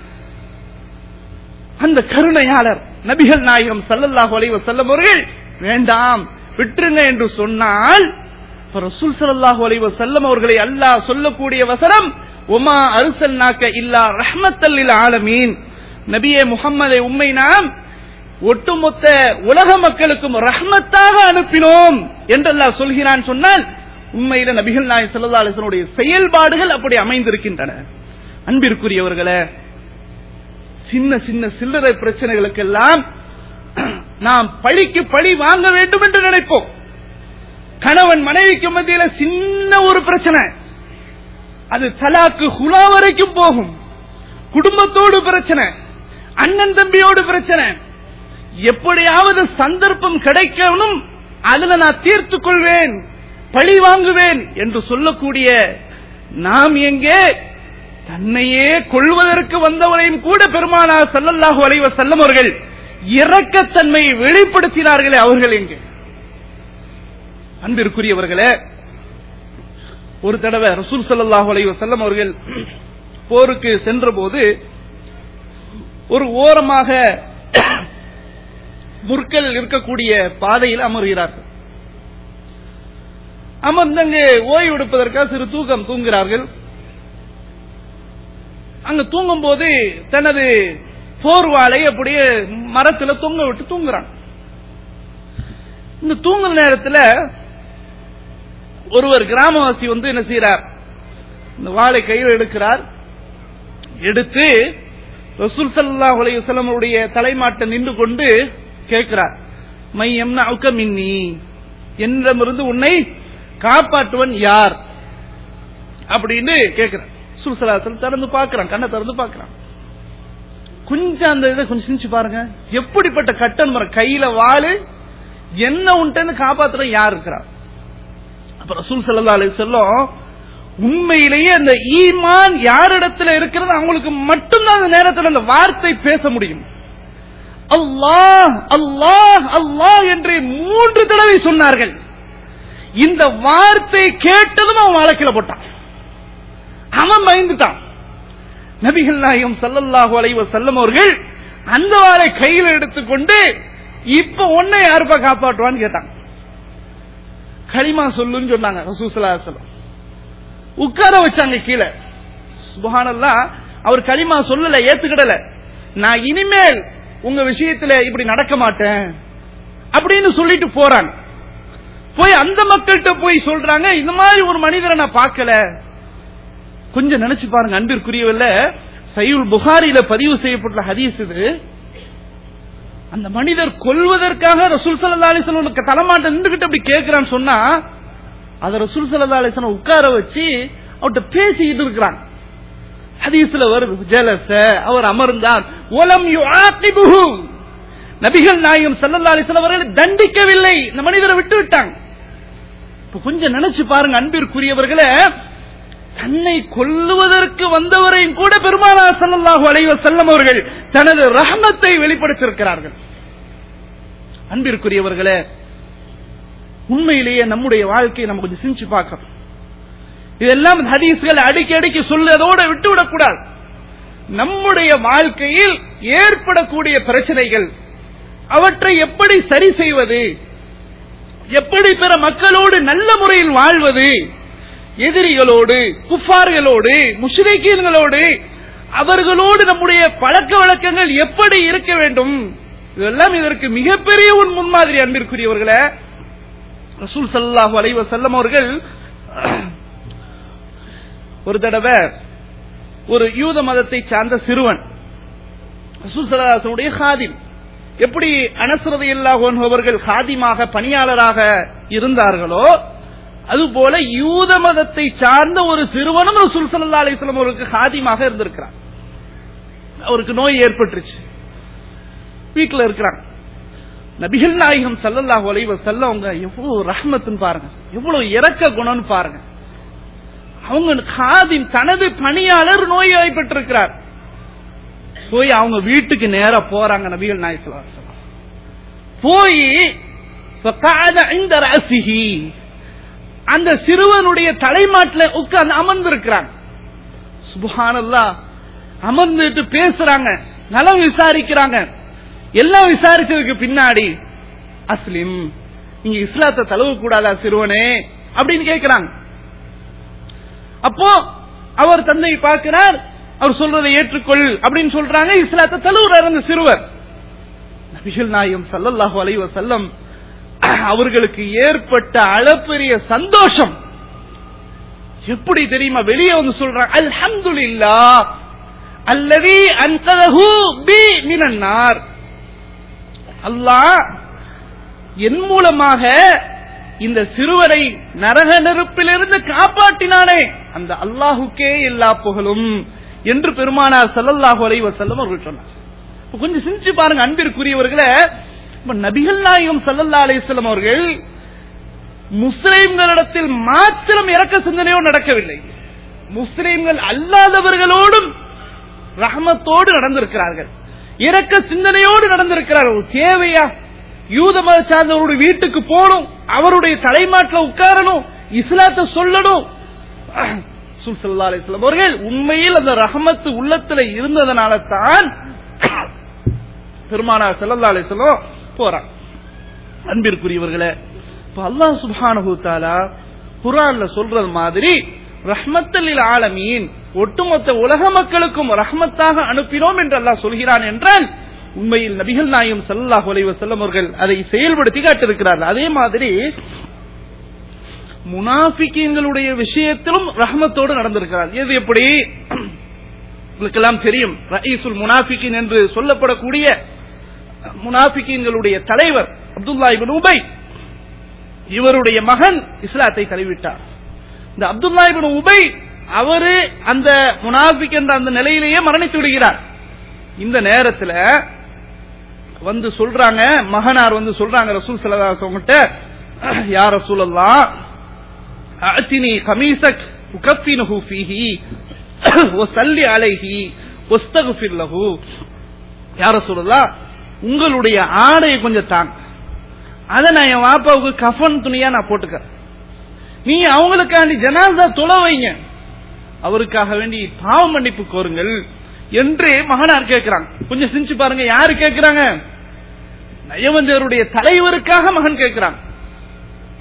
அந்த கருணையாளர் நபிகள் நாயகம் சல்லல்லாஹு அலைஹி வஸல்லம் அவர்கள் வேண்டாம் விட்டுருங்க என்று சொன்னால் இப்ப ரசூல் ஸல்லல்லாஹு அலைஹி வஸல்லம் அவர்களை அல்லாஹ் சொல்லக்கூடிய வசனம் உமா அருசல்நாக்க இல்லா ரஹ்மத்தல்லில் ஆலமீன் நபியே முகம்மதை உம்மை நாம் ஒட்டுமொத்த உலக மக்களுக்கும் ரஹ்மத்தாக அனுப்பினோம் என்றெல்லாம் சொல்கிறான் சொன்னால் உண்மையில நபிகள் நாய் சல்லா அலிசனுடைய செயல்பாடுகள் அப்படி அமைந்திருக்கின்றன அன்பிற்குரியவர்களே சின்ன சின்ன சில்லறை பிரச்சனைகளுக்கெல்லாம் நாம் பழிக்கு பழி வாங்க வேண்டும் என்று நினைப்போம் கணவன் மனைவிக்கு மத்தியில சின்ன ஒரு பிரச்சனை அது தலாக்கு ஹுலா வரைக்கும் போகும் குடும்பத்தோடு பிரச்சனை அண்ணன் தம்பியோடு பிரச்சனை எப்படியாவது சந்தர்ப்பம் கிடைக்கணும் அதுல நான் தீர்த்துக் கொள்வேன் பழி வாங்குவேன் என்று சொல்லக்கூடிய நாம் எங்கே தன்னையே கொள்வதற்கு வந்தவரையும் கூட பெருமானார் சல்லல்லாஹு அலைவ செல்லம் அவர்கள் இரக்கத்தன்மையை வெளிப்படுத்தினார்களே அவர்கள் எங்கே அன்பிற்குரியவர்களே ஒரு தடவை ரசூல் சல்லாஹு அலைவ செல்லம் அவர்கள் போருக்கு சென்ற போது ஒரு ஓரமாக முற்கள் இருக்கக்கூடிய பாதையில் அமர்கிறார்கள் அமர்ந்தங்கு ஓய்வு எடுப்பதற்காக சிறு தூக்கம் தூங்குகிறார்கள் அங்க தூங்கும் போது தனது போர்வாளை அப்படியே மரத்துல தொங்க விட்டு தூங்குறான் இந்த தூங்குற நேரத்தில் ஒருவர் கிராமவாசி வந்து என்ன செய்யறார் இந்த வாளை கையில் எடுக்கிறார் எடுத்து ரசூல் சல்லாஹ் அலையுடைய தலைமாட்ட நின்று கொண்டு கேட்கிறார் மை எம்னா மின்னி என்னிடமிருந்து உன்னை காப்பாற்றுவன் யார் அப்படின்னு கேட்கிறார் சுல்சலாசல் திறந்து பார்க்கிறான் கண்ணை திறந்து பார்க்கிறான் கொஞ்சம் அந்த இதை கொஞ்சம் சிந்திச்சு பாருங்க எப்படிப்பட்ட கட்டன் மரம் கையில வாழு என்ன உன்ட்டு காப்பாத்துற யார் இருக்கிறார் அப்ப ரசூல் சல்லா அலி சொல்லும் உண்மையிலேயே அந்த ஈமான் யாரிடத்துல இருக்கிறது அவங்களுக்கு மட்டும்தான் அந்த நேரத்தில் அந்த வார்த்தை பேச முடியும் அல்லாஹ் அல்லாஹ் அல்லாஹ் என்று மூன்று தடவை சொன்னார்கள் இந்த வார்த்தை கேட்டதும் அவன் வழக்கில போட்டான் அவன் பயந்துட்டான் நபிகள் நாயகம் சல்லல்லாஹு அலைவ செல்லம் அவர்கள் அந்த வாரை கையில் எடுத்துக்கொண்டு இப்ப உன்னை யாருப்பா காப்பாற்றுவான்னு கேட்டான் களிமா சொல்லுன்னு சொன்னாங்க ரசூசலாசலம் உட்கார வச்சாங்க கீழே சுபஹானல்லா அவர் களிமா சொல்லல ஏத்துக்கிடல நான் இனிமேல் உங்க விஷயத்துல இப்படி நடக்க மாட்டேன் அப்படின்னு சொல்லிட்டு போறாங்க போய் அந்த மக்கள்கிட்ட போய் சொல்றாங்க இந்த மாதிரி ஒரு மனிதரை நான் பார்க்கல கொஞ்சம் நினைச்சு பாருங்க அன்பிற்குரியவல்ல சையுல் புகாரில பதிவு செய்யப்பட்டுள்ள ஹதீஸ் இது அந்த மனிதர் கொல்வதற்காக ரசூல் சல்லா அலிஸ்வனுக்கு தலைமாட்ட நின்றுகிட்டு அப்படி கேட்கிறான்னு சொன்னா அத ரசூல் சல்லா அலிஸ்வன் உட்கார வச்சு அவர்கிட்ட பேசிக்கிட்டு இருக்கிறாங்க ஹதீஸ்ல வருது ஜலச அவர் அமர்ந்தார் ஒலம் யுஆகிபுஹு நபிகள் நாயகம் ஸல்லல்லாஹு அலைஹி வஸல்லம் அவர்களை தண்டிக்கவில்லை இந்த மனிதரை விட்டு விட்டாங்க இப்ப கொஞ்சம் நினைச்சு பாருங்க அன்பிற்குரியவர்களே தன்னை கொல்லுவதற்கு வந்தவரையும் கூட பெருமானா ஸல்லல்லாஹு அலைஹி வஸல்லம் அவர்கள் தனது ரஹமத்தை வெளிப்படுத்தியிருக்கிறார்கள் அன்பிற்குரியவர்களே உண்மையிலேயே நம்முடைய வாழ்க்கையை நம்ம கொஞ்சம் சிந்திச்சு பார்க்கணும் இதெல்லாம் ஹதீஸ்கள் அடிக்கி அடிக்கி சொல்வதோட விட்டுவிடக் கூடாது நம்முடைய வாழ்க்கையில் ஏற்படக்கூடிய பிரச்சனைகள் அவற்றை எப்படி சரி செய்வது எப்படி பிற மக்களோடு நல்ல முறையில் வாழ்வது எதிரிகளோடு குஃபார்களோடு முஷ்ரிக்கீன்களோடு அவர்களோடு நம்முடைய பழக்க வழக்கங்கள் எப்படி இருக்க வேண்டும் இதெல்லாம் இதற்கு மிகப்பெரிய ஒரு முன்மாதிரி அன்பிற்குரியவர்களே ரசூல் சல்லாஹூ அலைவ செல்லம் அவர்கள் ஒரு தடவை ஒரு யூத மதத்தை சார்ந்த சிறுவன் ரசூல் சல்லாஹனுடைய ஹாதிம் எப்படி அனசரதை இல்லாஹோன் அவர்கள் ஹாதிமாக பணியாளராக இருந்தார்களோ அதுபோல யூத மதத்தை சார்ந்த ஒரு சிறுவனும் ரசூல் சல்லா அலிஸ்லாம் அவருக்கு ஹாதிமாக இருந்திருக்கிறார் அவருக்கு நோய் ஏற்பட்டுருச்சு வீட்டில் இருக்கிறாங்க நபிகள் நாயகம் சல்லல்லாஹு அலைஹி வஸல்லம் அவங்க எவ்வளவு ரஹ்மத்துன்னு பாருங்க எவ்வளவு இரக்க குணம்னு பாருங்க அவங்க காதின் தனது பணியாளர் நோய்வாய்ப்பட்டிருக்கிறார் போய் அவங்க வீட்டுக்கு நேரா போறாங்க நபிகள் நாயகம் போய் இந்த ரசிகி அந்த சிறுவனுடைய தலைமாட்டில் உட்கார்ந்து அமர்ந்திருக்கிறாங்க சுபஹானல்லா அமர்ந்துட்டு பேசுறாங்க நலம் விசாரிக்கிறாங்க எல்லாம் விசாரிச்சதுக்கு பின்னாடி அஸ்லிம் நீங்க இஸ்லாத்தை தழுவ கூடாதா சிறுவனே அப்படின்னு கேட்கிறாங்க அப்போ அவர் தந்தை பார்க்கிறார் அவர் சொல்றதை ஏற்றுக்கொள் அப்படின்னு சொல்றாங்க இஸ்லாத்தை தழுவுறார் அந்த சிறுவர் நபிகள் நாயம் சல்லல்லாஹு அலைஹி வஸல்லம் அவர்களுக்கு ஏற்பட்ட அளப்பெரிய சந்தோஷம் எப்படி தெரியுமா வெளியே வந்து சொல்றாங்க அல்ஹம்துலில்லா அல்லதி அன்கதஹு பி மினன்னார் அல்லாஹ் என் மூலமாக இந்த சிறுவரை நரக நெருப்பிலிருந்து காப்பாற்றினானே அந்த அல்லாஹுக்கே எல்லா புகழும் என்று பெருமானார் சல்லல்லாஹு அலைஹி வஸல்லம் அவர்கள் சொன்னார் கொஞ்சம் சிந்திச்சு பாருங்க அன்பிற்குரியவர்களே நபிகள் நாயகம் சல்லல்லா அலிஸ்லாம் அவர்கள் முஸ்லிம்களிடத்தில் மாத்திரம் இறக்க சிந்தனையோ நடக்கவில்லை முஸ்லிம்கள் அல்லாதவர்களோடும் ரஹமத்தோடு நடந்திருக்கிறார்கள் இறக்க சிந்தனையோடு நடந்திருக்கிறார்கள் தேவையா யூத மத சார்ந்தவருடைய வீட்டுக்கு போகணும் அவருடைய தலைமாட்டில் உட்காரணும் இஸ்லாத்தை சொல்லணும் சுல்சல்லா அலிஸ்லாம் அவர்கள் உண்மையில் அந்த ரஹமத்து உள்ளத்துல இருந்ததனால தான் பெருமானார் செல்லல்லா அலிஸ்லாம் போறாங்க அன்பிற்குரியவர்களே இப்ப அல்லாஹ் சுபானு தாலா குரான்ல சொல்றது மாதிரி ரஹ்மத்தலில் ஆலமீன் ஒட்டுமொத்த உலக மக்களுக்கும் ரஹ்மத்தாக அனுப்பினோம் என்று அல்லாஹ் சொல்கிறான் என்றால் உண்மையில் நபிகள் நாயம் சல்லாஹ் அலைவ செல்லம் அவர்கள் அதை செயல்படுத்தி காட்டிருக்கிறார்கள் அதே மாதிரி முனாஃபிக்கீன்களுடைய விஷயத்திலும் ரஹ்மத்தோடு நடந்திருக்கிறார் எது எப்படி உங்களுக்கெல்லாம் தெரியும் ரயீசுல் முனாஃபிகின் என்று சொல்லப்படக்கூடிய முனாஃபிகீன்களுடைய தலைவர் அப்துல்லா இபின் உபை இவருடைய மகன் இஸ்லாத்தை தழுவிட்டார் இந்த அப்துல்லா இபின் உபை அவரு அந்த முனாஃபிக் என்ற அந்த நிலையிலேயே மரணித்து விடுகிறார் இந்த நேரத்தில் வந்து சொல்றாங்க மகனார் வந்து சொல்றாங்க ரசூல் சல்லாசவங்கிட்ட யார் ரசூல் எல்லாம் அத்தினி கமீசக் உகஃபினுஹு ஃபீஹி ஒசல்லி அலைஹி ஒஸ்தகுஃபிர் லஹு யார சொல்லலாம் உங்களுடைய ஆடையை கொஞ்சம் தாங்க அதை நான் என் வாப்பாவுக்கு கஃபன் துணியா நான் போட்டுக்கிறேன் நீ அவங்களுக்காண்டி ஜனாசா தொலை வைங்க அவருக்காக வேண்டி பாவ மன்னிப்பு கோருங்கள் என்று மகனார் கேட்கிறாங்க கொஞ்சம் சிரிச்சு பாருங்க யாரு கேட்கிறாங்க நயவந்தருடைய தலைவருக்காக மகன் கேட்கிறாங்க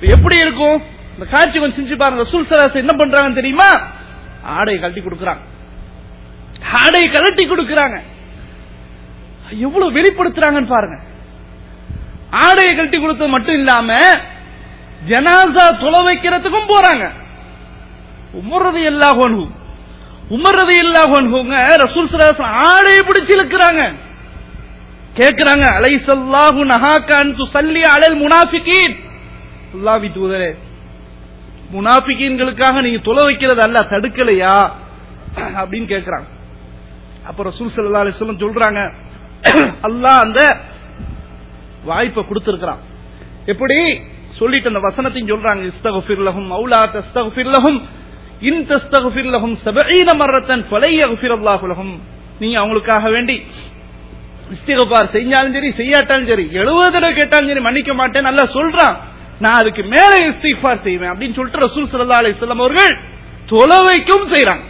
இப்ப எப்படி இருக்கும் இந்த காட்சி கொஞ்சம் செஞ்சு பாருங்க ரசூல் சலாஸ் என்ன பண்றாங்கன்னு தெரியுமா ஆடை கழட்டி கொடுக்கறாங்க ஆடை கழட்டி கொடுக்கறாங்க எவ்வளவு வெளிப்படுத்துறாங்கன்னு பாருங்க ஆடையை கழட்டி கொடுத்தது மட்டும் இல்லாம ஜனாசா தொலை வைக்கிறதுக்கும் போறாங்க உமர்றது எல்லா கொண்டு உமர்றது எல்லா கொண்டுங்க ரசூல் சலாஸ் ஆடையை பிடிச்சு இழுக்கிறாங்க கேக்குறாங்க அலைசல்லாஹு நஹாக்கான் துசல்லி அலல் முனாஃபிகீன் அல்லாஹ்வி தூதரே முனாஃபிகீன்களுக்காக நீங்க தொலை வைக்கிறது அல்ல தடுக்கலையா அப்படின்னு கேக்குறாங்க அப்ப ரசூல் ஸல்லல்லாஹு அலைஹி வஸல்லம் சொல்றாங்க அல்லாஹ் அந்த வாய்ப்பை கொடுத்திருக்கிறான் எப்படி சொல்லிட்டு அந்த வசனத்தையும் சொல்றாங்க இஸ்தகுஃபிர் லஹும் அவுலா தஸ்தகுஃபிர் லஹும் இன் தஸ்தகுஃபிர் லஹும் 70 மர்ரத்தன் ஃபலை யக்ஃபிர் அல்லாஹு லஹும் நீங்க அவங்களுக்காக வேண்டி இஸ்திகபார் செஞ்சாலும் சரி செய்யாட்டாலும் சரி எழுபது தடவை கேட்டாலும் சரி மன்னிக்க மாட்டேன் நல்லா சொல்றான் நான் அதுக்கு மேல இஸ்திஃபார் செய்வேன் அப்படின்னு சொல்லிட்டு ரசூல் ஸல்லல்லாஹு அலைஹி வஸல்லம் அவர்கள் தொலைவைக்கும் செய்றாங்க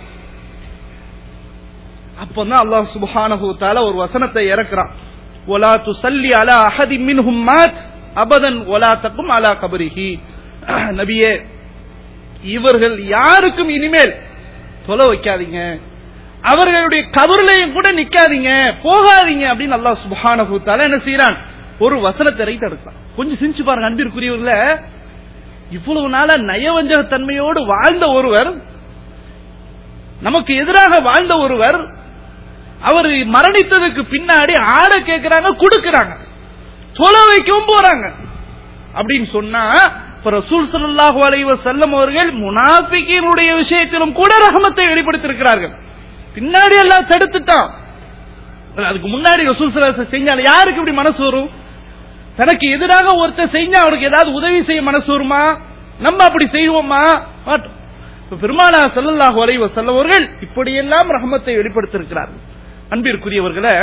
அப்பதான் அல்லாஹ் சுப்ஹானஹு வ தஆலா ஒரு வசனத்தை இறக்குறான் வலா துஸல்லி அலா அஹதி மின்ஹும் மாத் அபதன் வலா தக்கும் அலா கபரிஹி நபியே இவர்கள் யாருக்கும் இனிமேல் தொலை வைக்காதீங்க அவர்களுடைய கபர்லையும் கூட நிக்காதீங்க போகாதீங்க அப்படின்னு அல்லாஹ் சுப்ஹானஹு வ தஆலா என்ன செய்யறான் ஒரு வசனத்தை ரைட் எடுக்கலாம் கொஞ்சம் சிந்திச்சு பாருங்க அன்பிற்குரியவர்கள இவ்வளவு நாளா நயவஞ்சகத்தன்மையோடு வாழ்ந்த ஒருவர் நமக்கு எதிராக வாழ்ந்த ஒருவர் அவர் மரணித்ததுக்கு பின்னாடி ஆட கேட்கிறாங்க கொடுக்கறாங்க தொலை வைக்கவும் போறாங்க அப்படின்னு சொன்னா இப்ப ரசூல் ஸல்லல்லாஹு அலைஹி வஸல்லம் அவர்கள் முனாஃபிகீனுடைய விஷயத்திலும் கூட ரஹமத்தை வெளிப்படுத்தியிருக்கிறார்கள் பின்னாடி எல்லாம் தடுத்துட்டான் அதுக்கு முன்னாடி ரசூல் ஸல்லல்லாஹு அலைஹி செஞ்சால யாருக்கு இப்படி மனசு வரும் தனக்கு எதிராக ஒருத்தர் செஞ்சா அவருக்கு ஏதாவது உதவி செய்ய மனசு வருமா நம்ம அப்படி செய்வோமா மாட்டோம் இப்ப பெருமானா ஸல்லல்லாஹு அலைஹி வஸல்லம் அவர்கள் இப்படியெல்லாம் ரஹமத்தை வெளிப்படுத்தியிருக்கிறார்கள் அன்பிற்குரியவர்களே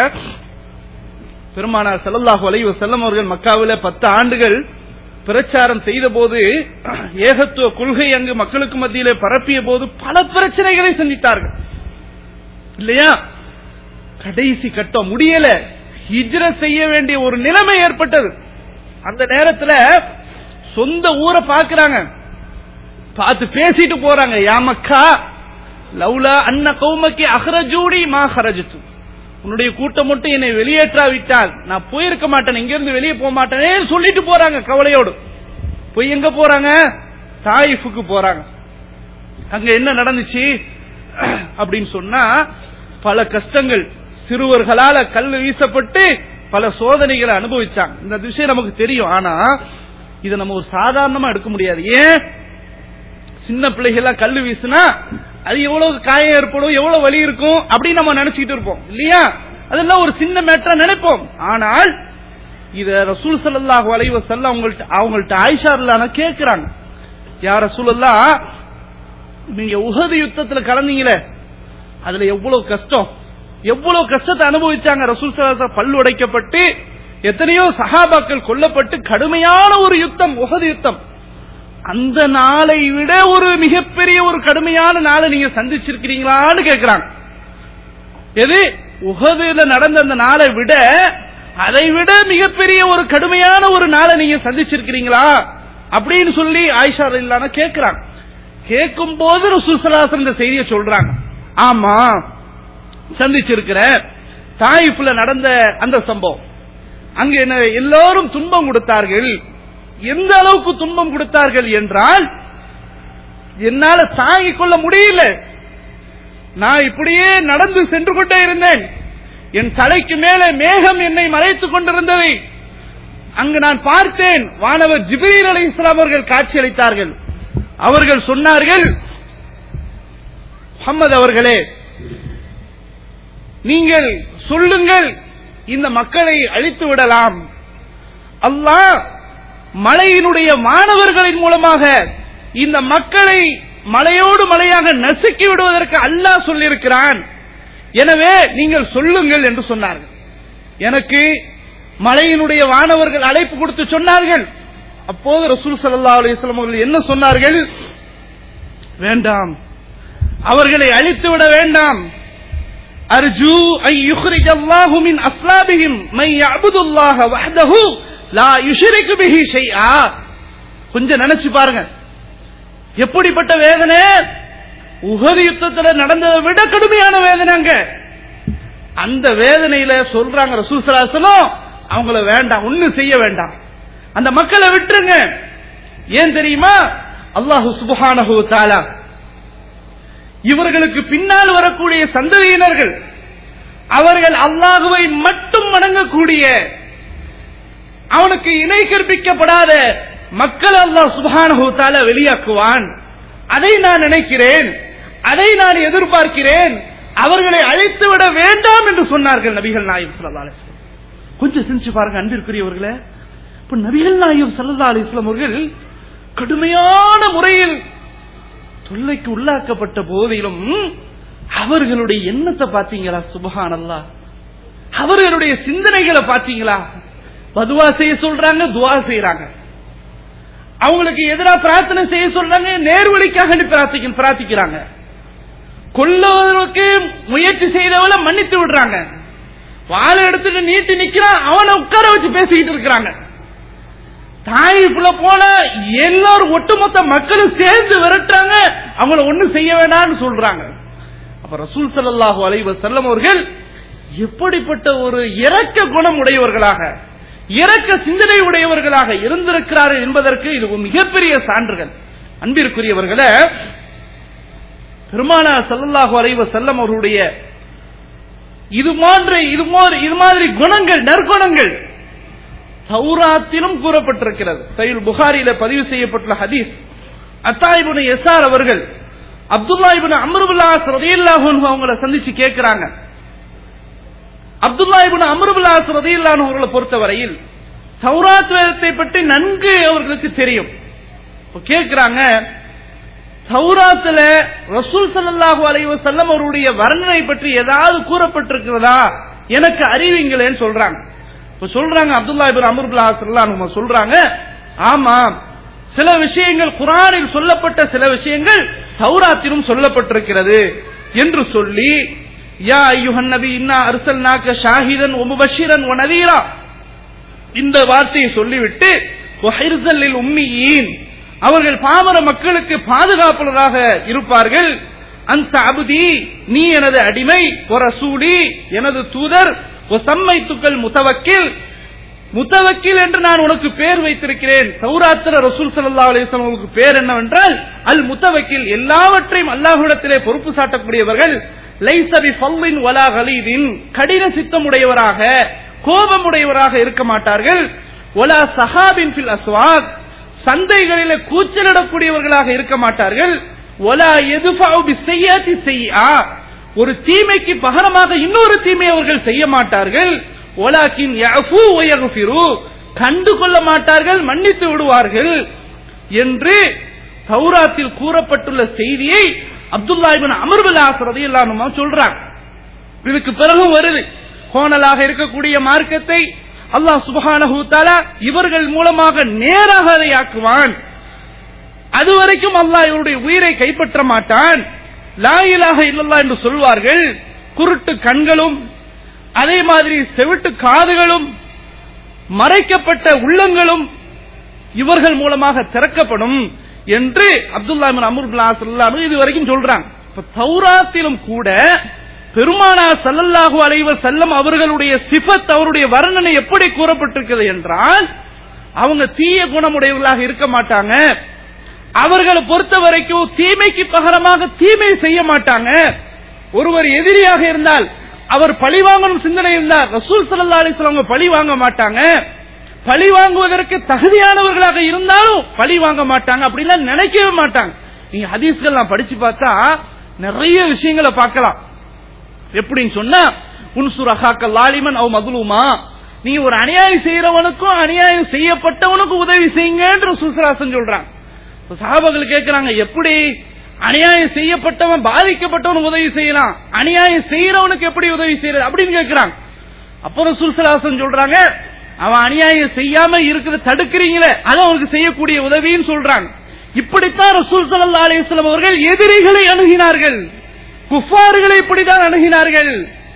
பெருமானார் ஸல்லல்லாஹு அலைஹி வஸல்லம் அவர்கள் மக்காவில பத்து ஆண்டுகள் பிரச்சாரம் செய்த போது ஏகத்துவ கொள்கை அங்கு மக்களுக்கு மத்தியிலே பரப்பிய போது பல பிரச்சனைகளை சந்தித்தார்கள் இல்லையா கடைசி கட்டம் முடியல ஹிஜ்ர செய்ய வேண்டிய ஒரு நிலைமை ஏற்பட்டது அந்த நேரத்துல சொந்த ஊரை பாக்குறாங்க பார்த்து பேசிட்டு போறாங்க யா மக்கா லவ்லா அன்ன கௌமக்கி அஹ்ரஜூடி மா ஹரஜத்து உன்னுடைய கூட்டம் மட்டும் என்னை வெளியேற்றாவிட்டால் நான் போயிருக்க மாட்டேன் இங்க இருந்து வெளியே போக மாட்டேனே சொல்லிட்டு போறாங்க கவலையோடு போய் எங்க போறாங்க தாயிஃபுக்கு போறாங்க அங்க என்ன நடந்துச்சு அப்படின்னு சொன்னா பல கஷ்டங்கள் சிறுவர்களால கல் வீசப்பட்டு பல சோதனைகளை அனுபவிச்சாங்க இந்த விஷயம் நமக்கு தெரியும் ஆனா இதை நம்ம ஒரு சாதாரணமா எடுக்க முடியாது ஏன் சின்ன பிள்ளைகள் கல்லு வீசுனா அது எவ்வளவு காயம் ஏற்படும் எவ்வளவு வலி இருக்கும் அப்படின்னு நம்ம நினைச்சுக்கிட்டு இருப்போம் இல்லையா அதெல்லாம் ஒரு சின்ன மேட்டரா நினைப்போம் ஆனால் இத ரசூல் சல்லாஹு அலைவ செல்ல அவங்கள்ட்ட அவங்கள்ட்ட ஆயிஷா இல்லாம கேக்குறாங்க யார் ரசூலல்லா நீங்க உகது யுத்தத்துல கலந்தீங்களே அதுல எவ்வளவு கஷ்டம் எவ்வளவு கஷ்டத்தை அனுபவிச்சாங்க ரசூல் சலாசா பல் உடைக்கப்பட்டு எத்தனையோ சஹாபாக்கள் கொல்லப்பட்டு கடுமையான ஒரு யுத்தம் உகது யுத்தம் அந்த நாளை விட ஒரு மிகப்பெரிய ஒரு கடுமையான நாளை நீங்க சந்திச்சிருக்கிறீங்களான்னு கேக்குறாங்க எது உகதுல நடந்த அந்த நாளை விட அதை விட மிகப்பெரிய ஒரு கடுமையான ஒரு நாளை நீங்க சந்திச்சிருக்கிறீங்களா அப்படின்னு சொல்லி ஆயிஷா இல்லாம கேக்குறாங்க கேட்கும் போது ரசூசலாசன் இந்த செய்தியை சொல்றாங்க ஆமா சந்திச்சிருக்கிற தாயிப்புல நடந்த அந்த சம்பவம் அங்க என்ன எல்லாரும் துன்பம் கொடுத்தார்கள் எந்த அளவுக்கு துன்பம் கொடுத்தார்கள் என்றால் என்னால தாங்கிக் கொள்ள முடியல நான் இப்படியே நடந்து சென்று கொண்டே இருந்தேன் என் தலைக்கு மேலே மேகம் என்னை மறைத்துக் கொண்டிருந்ததை அங்கு நான் பார்த்தேன் வானவர் ஜிப்ரீல் அலி இஸ்லாம் அவர்கள் காட்சியளித்தார்கள் அவர்கள் சொன்னார்கள் முகமது அவர்களே நீங்கள் சொல்லுங்கள் இந்த மக்களை அழித்து விடலாம் அல்லாஹ் மலையினுடைய மாணவர்களின் மூலமாக இந்த மக்களை மலையோடு மலையாக நசுக்கி விடுவதற்கு அல்லாஹ் சொல்லியிருக்கிறான் எனவே நீங்கள் சொல்லுங்கள் என்று சொன்னார்கள் எனக்கு மலையினுடைய வானவர்கள் அழைப்பு கொடுத்து சொன்னார்கள் அப்போது ரசூல் சல்லா அலிஸ்லாம் அவர்கள் என்ன சொன்னார்கள் வேண்டாம் அவர்களை அழித்து விட வேண்டாம் அர்ஜு ஐ யுஹ்ரிஜ அல்லாஹு மின் அஸ்லாபிஹிம் மை யஅபுதுல்லாஹ வஹ்தஹு லா யுஷ்ரிகு பிஹி ஷைஆ கொஞ்சம் நினைச்சு பாருங்க எப்படிப்பட்ட வேதனை உகது யுத்தத்துல நடந்ததை விட கடுமையான வேதனை அங்க அந்த வேதனையில சொல்றாங்க ரசூசலாசலம் அவங்கள வேண்டாம் ஒண்ணும் செய்ய வேண்டாம் அந்த மக்களை விட்டுருங்க ஏன் தெரியுமா அல்லாஹு சுபஹானஹு தஆலா இவர்களுக்கு பின்னால் வரக்கூடிய சந்ததியினர்கள் அவர்கள் அல்லாஹுவை மட்டும் வணங்கக்கூடிய அவனுக்கு இணை கற்பிக்கப்படாத மக்கள் அல்லாஹ் சுபஹானஹு தஆலா வெளியாக்குவான் அதை நான் நினைக்கிறேன் அதை நான் எதிர்பார்க்கிறேன் அவர்களை அழைத்து விட வேண்டாம் என்று சொன்னார்கள் நபிகள் நாயம் ஸல்லல்லாஹு அலைஹி வஸல்லம் கொஞ்சம் சிந்திச்சு பாருங்க அன்பிற்குரியவர்களே இப்ப நபிகள் நாயம் ஸல்லல்லாஹு அலைஹி வஸல்லம் அவர்கள் கடுமையான முறையில் தொல்லைக்கு உள்ளாக்கப்பட்ட போதிலும் அவர்களுடைய எண்ணத்தை பாத்தீங்களா சுபஹானல்லாஹ் அவர்களுடைய சிந்தனைகளை பாத்தீங்களா பதுவா செய்ய சொல்றாங்க துவா செய்யறாங்க அவங்களுக்கு எதிராக பிரார்த்தனை செய்ய சொல்றாங்க நேர்வழிக்காக பிரார்த்திக்க பிரார்த்திக்கிறாங்க கொல்லுவதற்கு முயற்சி செய்தவள மன்னித்து விடுறாங்க வாழை எடுத்துட்டு நீட்டி நிக்கிறான் அவனை உட்கார வச்சு பேசிக்கிட்டு இருக்கிறாங்க தாயிப்புல போல எல்லாரும் ஒட்டுமொத்த மக்களும் சேர்ந்து விரட்டுறாங்க அவங்கள ஒண்ணும் செய்ய வேணாம்னு சொல்றாங்க அப்ப ரசூல் ஸல்லல்லாஹு அலைஹி வஸல்லம் அவர்கள் எப்படிப்பட்ட ஒரு இரக்க குணம் உடையவர்களாக இரக்க சிந்தனை உடையவர்களாக இருந்திருக்கிறார்கள் என்பதற்கு இது ஒரு மிகப்பெரிய சான்றுகள் அன்பிற்குரியவர்களே பெருமானா ஸல்லல்லாஹு அலைஹி வஸல்லம் அவருடைய இது போன்ற இது மாதிரி இது மாதிரி குணங்கள் நற்குணங்கள் தௌராத்திலும் கூறப்பட்டிருக்கிறது சைல் புகாரியில பதிவு செய்யப்பட்டுள்ள ஹதீஸ் அத்தாயிபுன் எஸ்ஆர் அவர்கள் அப்துல்லா இபின் அம்ருபுல்லாஸ் ரதியல்லாஹு அன்ஹு அவங்கள சந்திச்சு கேட்கிறாங்க அப்துல்லா இபின் அம்ருபுல்லாஸ் ரதியல்லாஹு அவர்களை பொறுத்தவரையில் தௌராத் வேதத்தை பற்றி நன்கு அவர்களுக்கு தெரியும் இப்ப கேட்கிறாங்க சௌராத்துல ரசூல் சல்லாஹூ அலைஹி வஸல்லம் அவருடைய வர்ணனை பற்றி ஏதாவது கூறப்பட்டிருக்கிறதா எனக்கு அறிவிங்களேன்னு சொல்றாங்க இப்ப சொல்றாங்க அப்துல்லா இபின் அமருல்லா சல்லாஹு சொல்றாங்க ஆமா சில விஷயங்கள் குரானில் சொல்லப்பட்ட சில விஷயங்கள் சௌராத்திலும் சொல்லப்பட்டிருக்கிறது என்று சொல்லி யா ஐயுஹன் நபி இன்னா அர்சல்நாக்க ஷாஹிதன் ஒமுபஷிரன் ஒனதீரா இந்த வார்த்தையை சொல்லிவிட்டு வஹிர்சல்லில் உம்மியீன் அவர்கள் பாமர மக்களுக்கு பாதுகாப்பாளராக இருப்பார்கள் அந்த அபுதி நீ எனது அடிமை ஒரு சூடி எனது தூதர் சம்மை துக்கள் முத்தவக்கில் முத்தவக்கில் என்று நான் உனக்கு பேர் வைத்திருக்கிறேன் சௌராத்திர ரசூல் சல்லா அலிஸ்லாம் உங்களுக்கு பேர் என்னவென்றால் அல் முத்தவக்கில் எல்லாவற்றையும் அல்லாஹுடத்திலே பொறுப்பு சாட்டக்கூடியவர்கள் லைசபி ஃபல்லின் வலா கலீதின் கடின சித்தமுடையவராக கோபமுடையவராக இருக்க மாட்டார்கள் ஒலா சஹாபின் ஃபில் அஸ்வாக் சந்தைகளில கூச்சலிடக்கூடியவர்களாக இருக்க மாட்டார்கள் ஒலா எதுஃபாவு செய்யாதி செய்யா ஒரு தீமைக்கு பகரமாக இன்னொரு தீமை அவர்கள் செய்ய மாட்டார்கள் ஒலாக்கின் யஃபு வயகுஃபிரு கண்டு கொள்ள மாட்டார்கள் மன்னித்து விடுவார்கள் என்று சௌராத்தில் கூறப்பட்டுள்ள செய்தியை அப்துல்லா இபின் அமர்புல்லாஸ் ரதியல்லாஹு சொல்றாங்க இதுக்கு பிறகு வருது கோணலாக இருக்கக்கூடிய மார்க்கத்தை அல்லாஹ் சுபஹானஹு தஆலா இவர்கள் மூலமாக நேராக அதை ஆக்குவான் அதுவரைக்கும் அல்லாஹ் இவருடைய உயிரை கைப்பற்ற மாட்டான் லா இலாஹ இல்லல்லாஹ் என்று சொல்வார்கள் குருட்டு கண்களும் அதே மாதிரி செவிட்டு காதுகளும் மறைக்கப்பட்ட உள்ளங்களும் இவர்கள் மூலமாக திறக்கப்படும் என்று அப்துல்லா அமர் இது வரைக்கும் சொல்றாங்க இப்ப தௌராத்திலும் கூட பெருமானா சல்லல்லாஹு அலைவ செல்லம் அவர்களுடைய சிபத் அவருடைய வர்ணனை எப்படி கூறப்பட்டிருக்கிறது என்றால் அவங்க தீய குணமுடையவர்களாக இருக்க மாட்டாங்க அவர்களை பொறுத்த வரைக்கும் தீமைக்கு பகரமாக தீமை செய்ய மாட்டாங்க ஒருவர் எதிரியாக இருந்தால் அவர் பழி வாங்கணும் சிந்தனை இருந்தால் ரசூல் சல்லா அலிஸ்லாம் பழி வாங்க மாட்டாங்க பழி வாங்குவதற்கு தகுதியானவர்களாக இருந்தாலும் பழி வாங்க மாட்டாங்க அப்படிலாம் நினைக்கவே மாட்டாங்க நீங்க ஹதீஸ்கள் படிச்சு பார்த்தா நிறைய விஷயங்களை பார்க்கலாம் எப்படின்னு சொன்னா உன்சுர் அஹாக்க லாலிமன் அவ் மதுலுமா நீ ஒரு அநியாயம் செய்யறவனுக்கும் அநியாயம் செய்யப்பட்டவனுக்கும் உதவி செய்யுங்க சுசராசன் சொல்றாங்க சாபங்கள் கேட்கிறாங்க எப்படி அநியாயம் செய்யப்பட்டவன் பாதிக்கப்பட்டவன் உதவி செய்யலாம் அநியாயம் செய்யறவனுக்கு எப்படி உதவி செய்யறது அப்படின்னு கேட்கிறாங்க அப்புறம் சுல்சலாசன் சொல்றாங்க அவன் அநியாயம் செய்யாம இருக்கிற தடுக்கிறீங்களே அது அவனுக்கு செய்யக்கூடிய உதவின்னு சொல்றாங்க இப்படித்தான் ரசூல் சல்லா அலிஸ்லாம் அவர்கள் எதிரிகளை அணுகினார்கள் குஃபார்களை இப்படித்தான் அணுகினார்கள்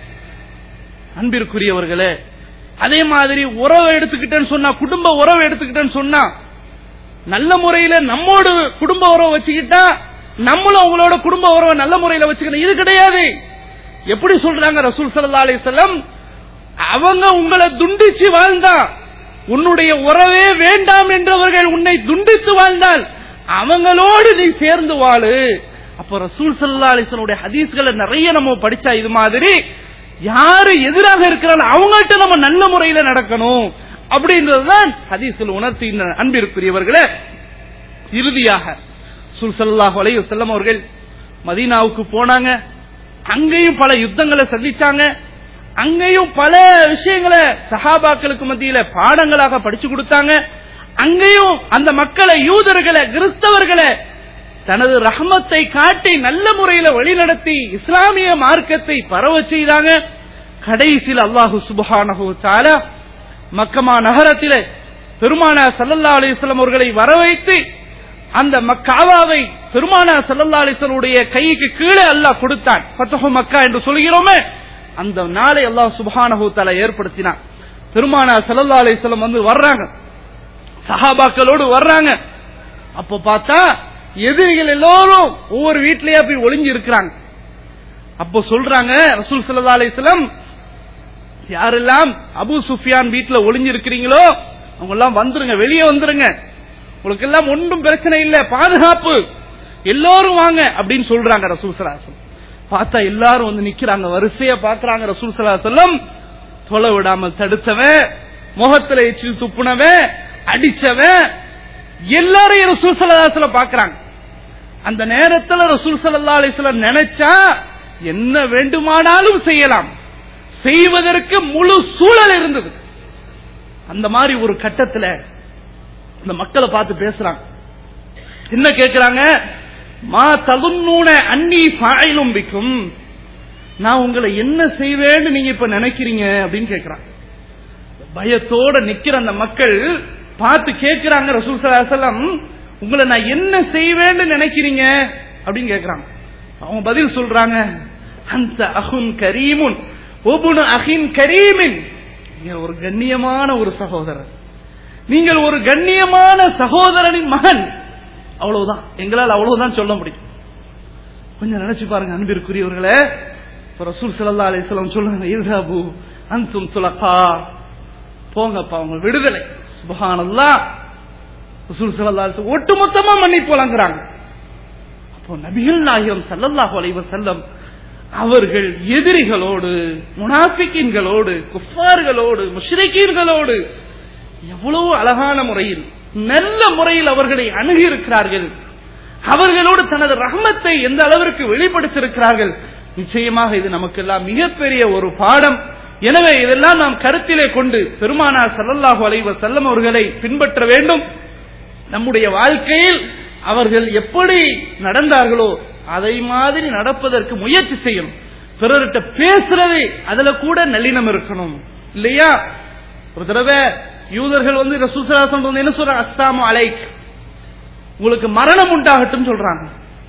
அன்பிற்குரியவர்களே அதே மாதிரி உறவை எடுத்துக்கிட்டேன்னு சொன்னா குடும்ப உறவை எடுத்துக்கிட்டேன்னு சொன்னா நல்ல முறையில நம்மோடு குடும்ப உறவை வச்சுக்கிட்டா நம்மளும் அவங்களோட குடும்ப உறவை நல்ல முறையில வச்சுக்கணும் இது கிடையாது எப்படி சொல்றாங்க ரசூல் சல்லா அலிசல்லம் அவங்க உங்களை துண்டிச்சு வாழ்ந்தா உன்னுடைய உறவே வேண்டாம் என்றவர்கள் உன்னை துண்டித்து வாழ்ந்தால் அவங்களோடு நீ சேர்ந்து வாழு அப்ப ரசூல் சல்லா அலிசனுடைய ஹதீஸ்களை நிறைய நம்ம படிச்சா இது மாதிரி யாரு எதிராக இருக்கிறாங்க அவங்கள்ட்ட நம்ம நல்ல முறையில நடக்கணும் அப்படின்றதுதான் ஹதீஸ்கள் உணர்த்தி அன்பிற்குரியவர்களே இறுதியாக சுல்சல்லாஹ் அலைஹி வஸல்லம் அவர்கள் மதீனாவுக்கு போனாங்க அங்கேயும் பல யுத்தங்களை சந்திச்சாங்க அங்கேயும் பல விஷயங்களை சஹாபாக்களுக்கு மத்தியில பாடங்களாக படிச்சு கொடுத்தாங்க அங்கேயும் அந்த மக்களை யூதர்களை கிறிஸ்தவர்களை தனது ரஹமத்தை காட்டி நல்ல முறையில வழிநடத்தி இஸ்லாமிய மார்க்கத்தை பரவ செய்தாங்க கடைசியில் அல்லாஹு சுபஹானஹு தஆலா மக்கமா நகரத்திலே பெருமானா சல்லல்லா அலிஸ்லாம் அவர்களை வரவைத்து அந்த மக்காவாவை பெருமானா சல்லல்லா அலிஸ்லமுடைய கைக்கு கீழே அல்லாஹ் கொடுத்தான் ஃபத்ஹு மக்கா என்று சொல்கிறோமே அந்த நாளை அல்லாஹ் சுபஹானஹு தஆலா ஏற்படுத்தினான் பெருமானா சல்லல்லா அலிஸ்லாம் வந்து வர்றாங்க சஹாபாக்களோடு வர்றாங்க அப்ப பார்த்தா எதிரிகள் எல்லோரும் ஒவ்வொரு வீட்லயா போய் ஒளிஞ்சு இருக்கிறாங்க அப்போ சொல்றாங்க ரசூல் சல்லா அலிஸ்லாம் யாரெல்லாம் அபு சுஃபியான் வீட்டுல ஒளிஞ்சு இருக்கிறீங்களோ அவங்க எல்லாம் வந்துருங்க வெளியே வந்துருங்க உங்களுக்கு எல்லாம் ஒன்றும் பிரச்சனை இல்ல பாதுகாப்பு எல்லோரும் வாங்க அப்படின்னு சொல்றாங்க ரசூல் சலாசம் பார்த்தா எல்லாரும் வந்து நிக்கிறாங்க வரிசையா பாக்குறாங்க ரசூல் சலாசலம் தொலை விடாமல் தடுத்தவன் முகத்துல எச்சில் துப்புனவன் அடிச்சவன் எல்லாரையும் ரசூல் சலாசல பாக்குறாங்க அந்த நேரத்தில் ரசூல் சல்லா அலிஸ்லாம் நினைச்சா என்ன வேண்டுமானாலும் செய்யலாம் செய்வதற்கு முழு சூழல் இருந்தது அந்த மாதிரி ஒரு கட்டத்தில் இந்த மக்களை பார்த்து பேசுறாங்க என்ன கேட்கிறாங்க மா தகுநூன அன்னி பாயிலும் பிக்கும் நான் உங்களை என்ன செய்வேன்னு நீங்க இப்ப நினைக்கிறீங்க அப்படின்னு கேட்கிறாங்க பயத்தோட நிக்கிற அந்த மக்கள் பார்த்து கேட்கிறாங்க ரசூல் சலாசலம் உங்களை நான் என்ன செய்வேன்னு நினைக்கிறீங்க அப்படின்னு கேட்கிறாங்க அவங்க பதில் சொல்றாங்க அந்த அகுன் கரீமுன் ஒபுனு அகின் கரீமின் நீங்க ஒரு கண்ணியமான ஒரு சகோதரர் நீங்கள் ஒரு கண்ணியமான சகோதரனின் மகன் அவ்வளவுதான் எங்களால் அவ்வளவுதான் சொல்ல முடியும் கொஞ்சம் நினைச்சு பாருங்க அன்பிற்குரியவர்களே ரசூல் சல்லா அலிஸ்லாம் சொல்லுங்க இல்ஹாபு அன்சும் சுலகா போங்கப்பா உங்க விடுதலை சுபஹானல்லா ரசூல் சல்லா ஒட்டுமொத்தமா மன்னிப்பு வழங்குறாங்க அப்போ நபிகள் நாயகம் சல்லல்லாஹு அலைஹி வஸல்லம் அவர்கள் எதிரிகளோடு முனாபிக்கின்களோடு குஃபார்களோடு முஷ்ரிக்கீன்களோடு எவ்வளவு அழகான முறையில் நல்ல முறையில் அவர்களை அணுகி இருக்கிறார்கள் அவர்களோடு தனது ரஹமத்தை எந்த அளவிற்கு வெளிப்படுத்தியிருக்கிறார்கள் நிச்சயமாக இது நமக்கெல்லாம் மிகப்பெரிய ஒரு பாடம் எனவே இதெல்லாம் நாம் கருத்திலே கொண்டு பெருமானார் சல்லல்லாஹு அலைவ செல்லம் அவர்களை பின்பற்ற வேண்டும் நம்முடைய வாழ்க்கையில் அவர்கள் எப்படி நடந்தார்களோ அதை மாதிரி நடப்பதற்கு முயற்சி செய்யணும் பிறர்கிட்ட பேசுறது அதுல கூட நல்லினம் இருக்கணும் இல்லையா ஒரு தடவை யூதர்கள் வந்து ரசூசராசன் வந்து என்ன சொல்றாங்க அஸ்தாமு அலைக் உங்களுக்கு மரணம் உண்டாகட்டும் சொல்றாங்க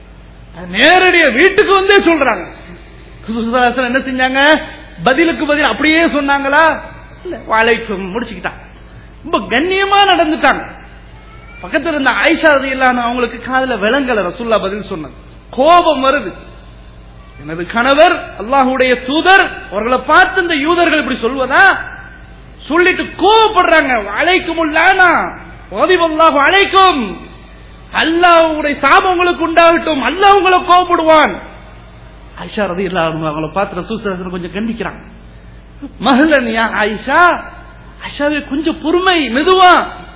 நேரடியா வீட்டுக்கு வந்தே சொல்றாங்க ரசூசராசன் என்ன செஞ்சாங்க பதிலுக்கு பதில் அப்படியே சொன்னாங்களா இல்ல வாழைக்கும் முடிச்சுக்கிட்டாங்க ரொம்ப கண்ணியமா நடந்துட்டாங்க பக்கத்துல இருந்த ஆயிஷா ரதி இல்லாம அவங்களுக்கு காதல விலங்கல ரசுல்லா பதில் சொன்னது கோபம் வருது எனது கணவர் அல்லாஹுடைய தூதர் அவர்களை பார்த்து இந்த யூதர்கள் இப்படி சொல்வதா சொல்லிட்டு கோபப்படுறாங்க அழைக்கும் உள்ளானா ஓதிவல்லாஹு அழைக்கும் அல்லாஹுடைய சாபம் உங்களுக்கு உண்டாகட்டும் அல்லாஹ் உங்களை கோபப்படுவான் ஆயிஷா ரதி இல்லாம அவங்கள பார்த்து ரசூசரசன் கொஞ்சம் கண்டிக்கிறாங்க மகளனியா ஆயிஷா ஆயிஷாவே கொஞ்சம் பொறுமை மெதுவா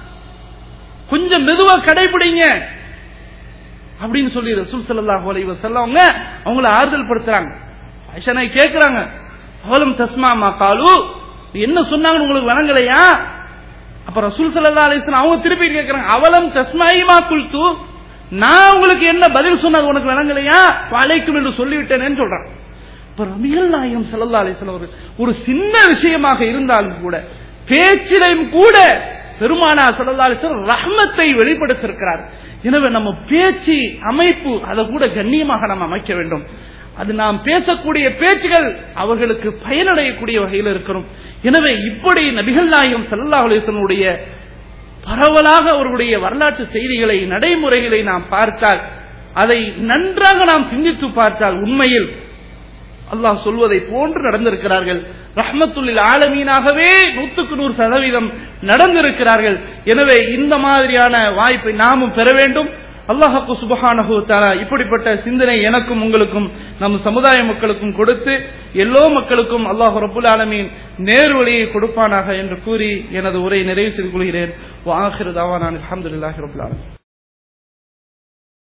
கொஞ்சம் மெதுவா கடைபிடிங்க அப்படின்னு சொல்லி ரசூல் சல்லாஹ் அலைவ செல்லவங்க அவங்கள ஆறுதல் படுத்துறாங்க ஐஷனை கேட்கிறாங்க அவளும் தஸ்மா மா காலு என்ன சொன்னாங்கன்னு உங்களுக்கு வணங்கலையா அப்ப ரசூல் சல்லா அலிஸ்லாம் அவங்க திருப்பி கேட்கிறாங்க அவலம் தஸ்மாயிமா குல்து நான் உங்களுக்கு என்ன பதில் சொன்னது உனக்கு விளங்கலையா வளைக்கும் என்று சொல்லிவிட்டேனேன்னு சொல்றான் இப்ப ரமியல் நாயகம் சல்லா அலிஸ்லாம் ஒரு ஒரு சின்ன விஷயமாக இருந்தாலும் கூட பேச்சிலையும் கூட பெருமானா சல்லா அலிஸ்லாம் ரஹ்மத்தை வெளிப்படுத்திருக்கிறார் எனவே நம்ம பேச்சு அமைப்பு அதை கூட கண்ணியமாக நாம் அமைக்க வேண்டும் அது நாம் பேசக்கூடிய பேச்சுகள் அவர்களுக்கு பயனடையக்கூடிய வகையில் இருக்கணும் எனவே இப்படி நபிகள் நாயகம் சல்லா அலிசனுடைய பரவலாக அவர்களுடைய வரலாற்று செய்திகளை நடைமுறைகளை நாம் பார்த்தால் அதை நன்றாக நாம் சிந்தித்து பார்த்தால் உண்மையில் அல்லாஹ் சொல்வதை போன்று நடந்திருக்கிறார்கள் ரஹ்மத்துல்லில் ஆலமீனாகவே நூற்றுக்கு நூறு சதவீதம் நடந்திருக்கிறார்கள் எனவே இந்த மாதிரியான வாய்ப்பை நாமும் பெற வேண்டும் அல்லாஹு சுபஹானஹு தஆலா இப்படிப்பட்ட சிந்தனை எனக்கும் உங்களுக்கும் நம் சமுதாய மக்களுக்கும் கொடுத்து எல்லோ மக்களுக்கும் அல்லாஹ் ரபுல் ஆலமீன் நேர்வழியை கொடுப்பானாக என்று கூறி எனது உரை நிறைவு செய்து கொள்கிறேன் வாஹிரு தாவானான் அல்ஹம்துலில்லாஹி ரபுல் ஆலமீன்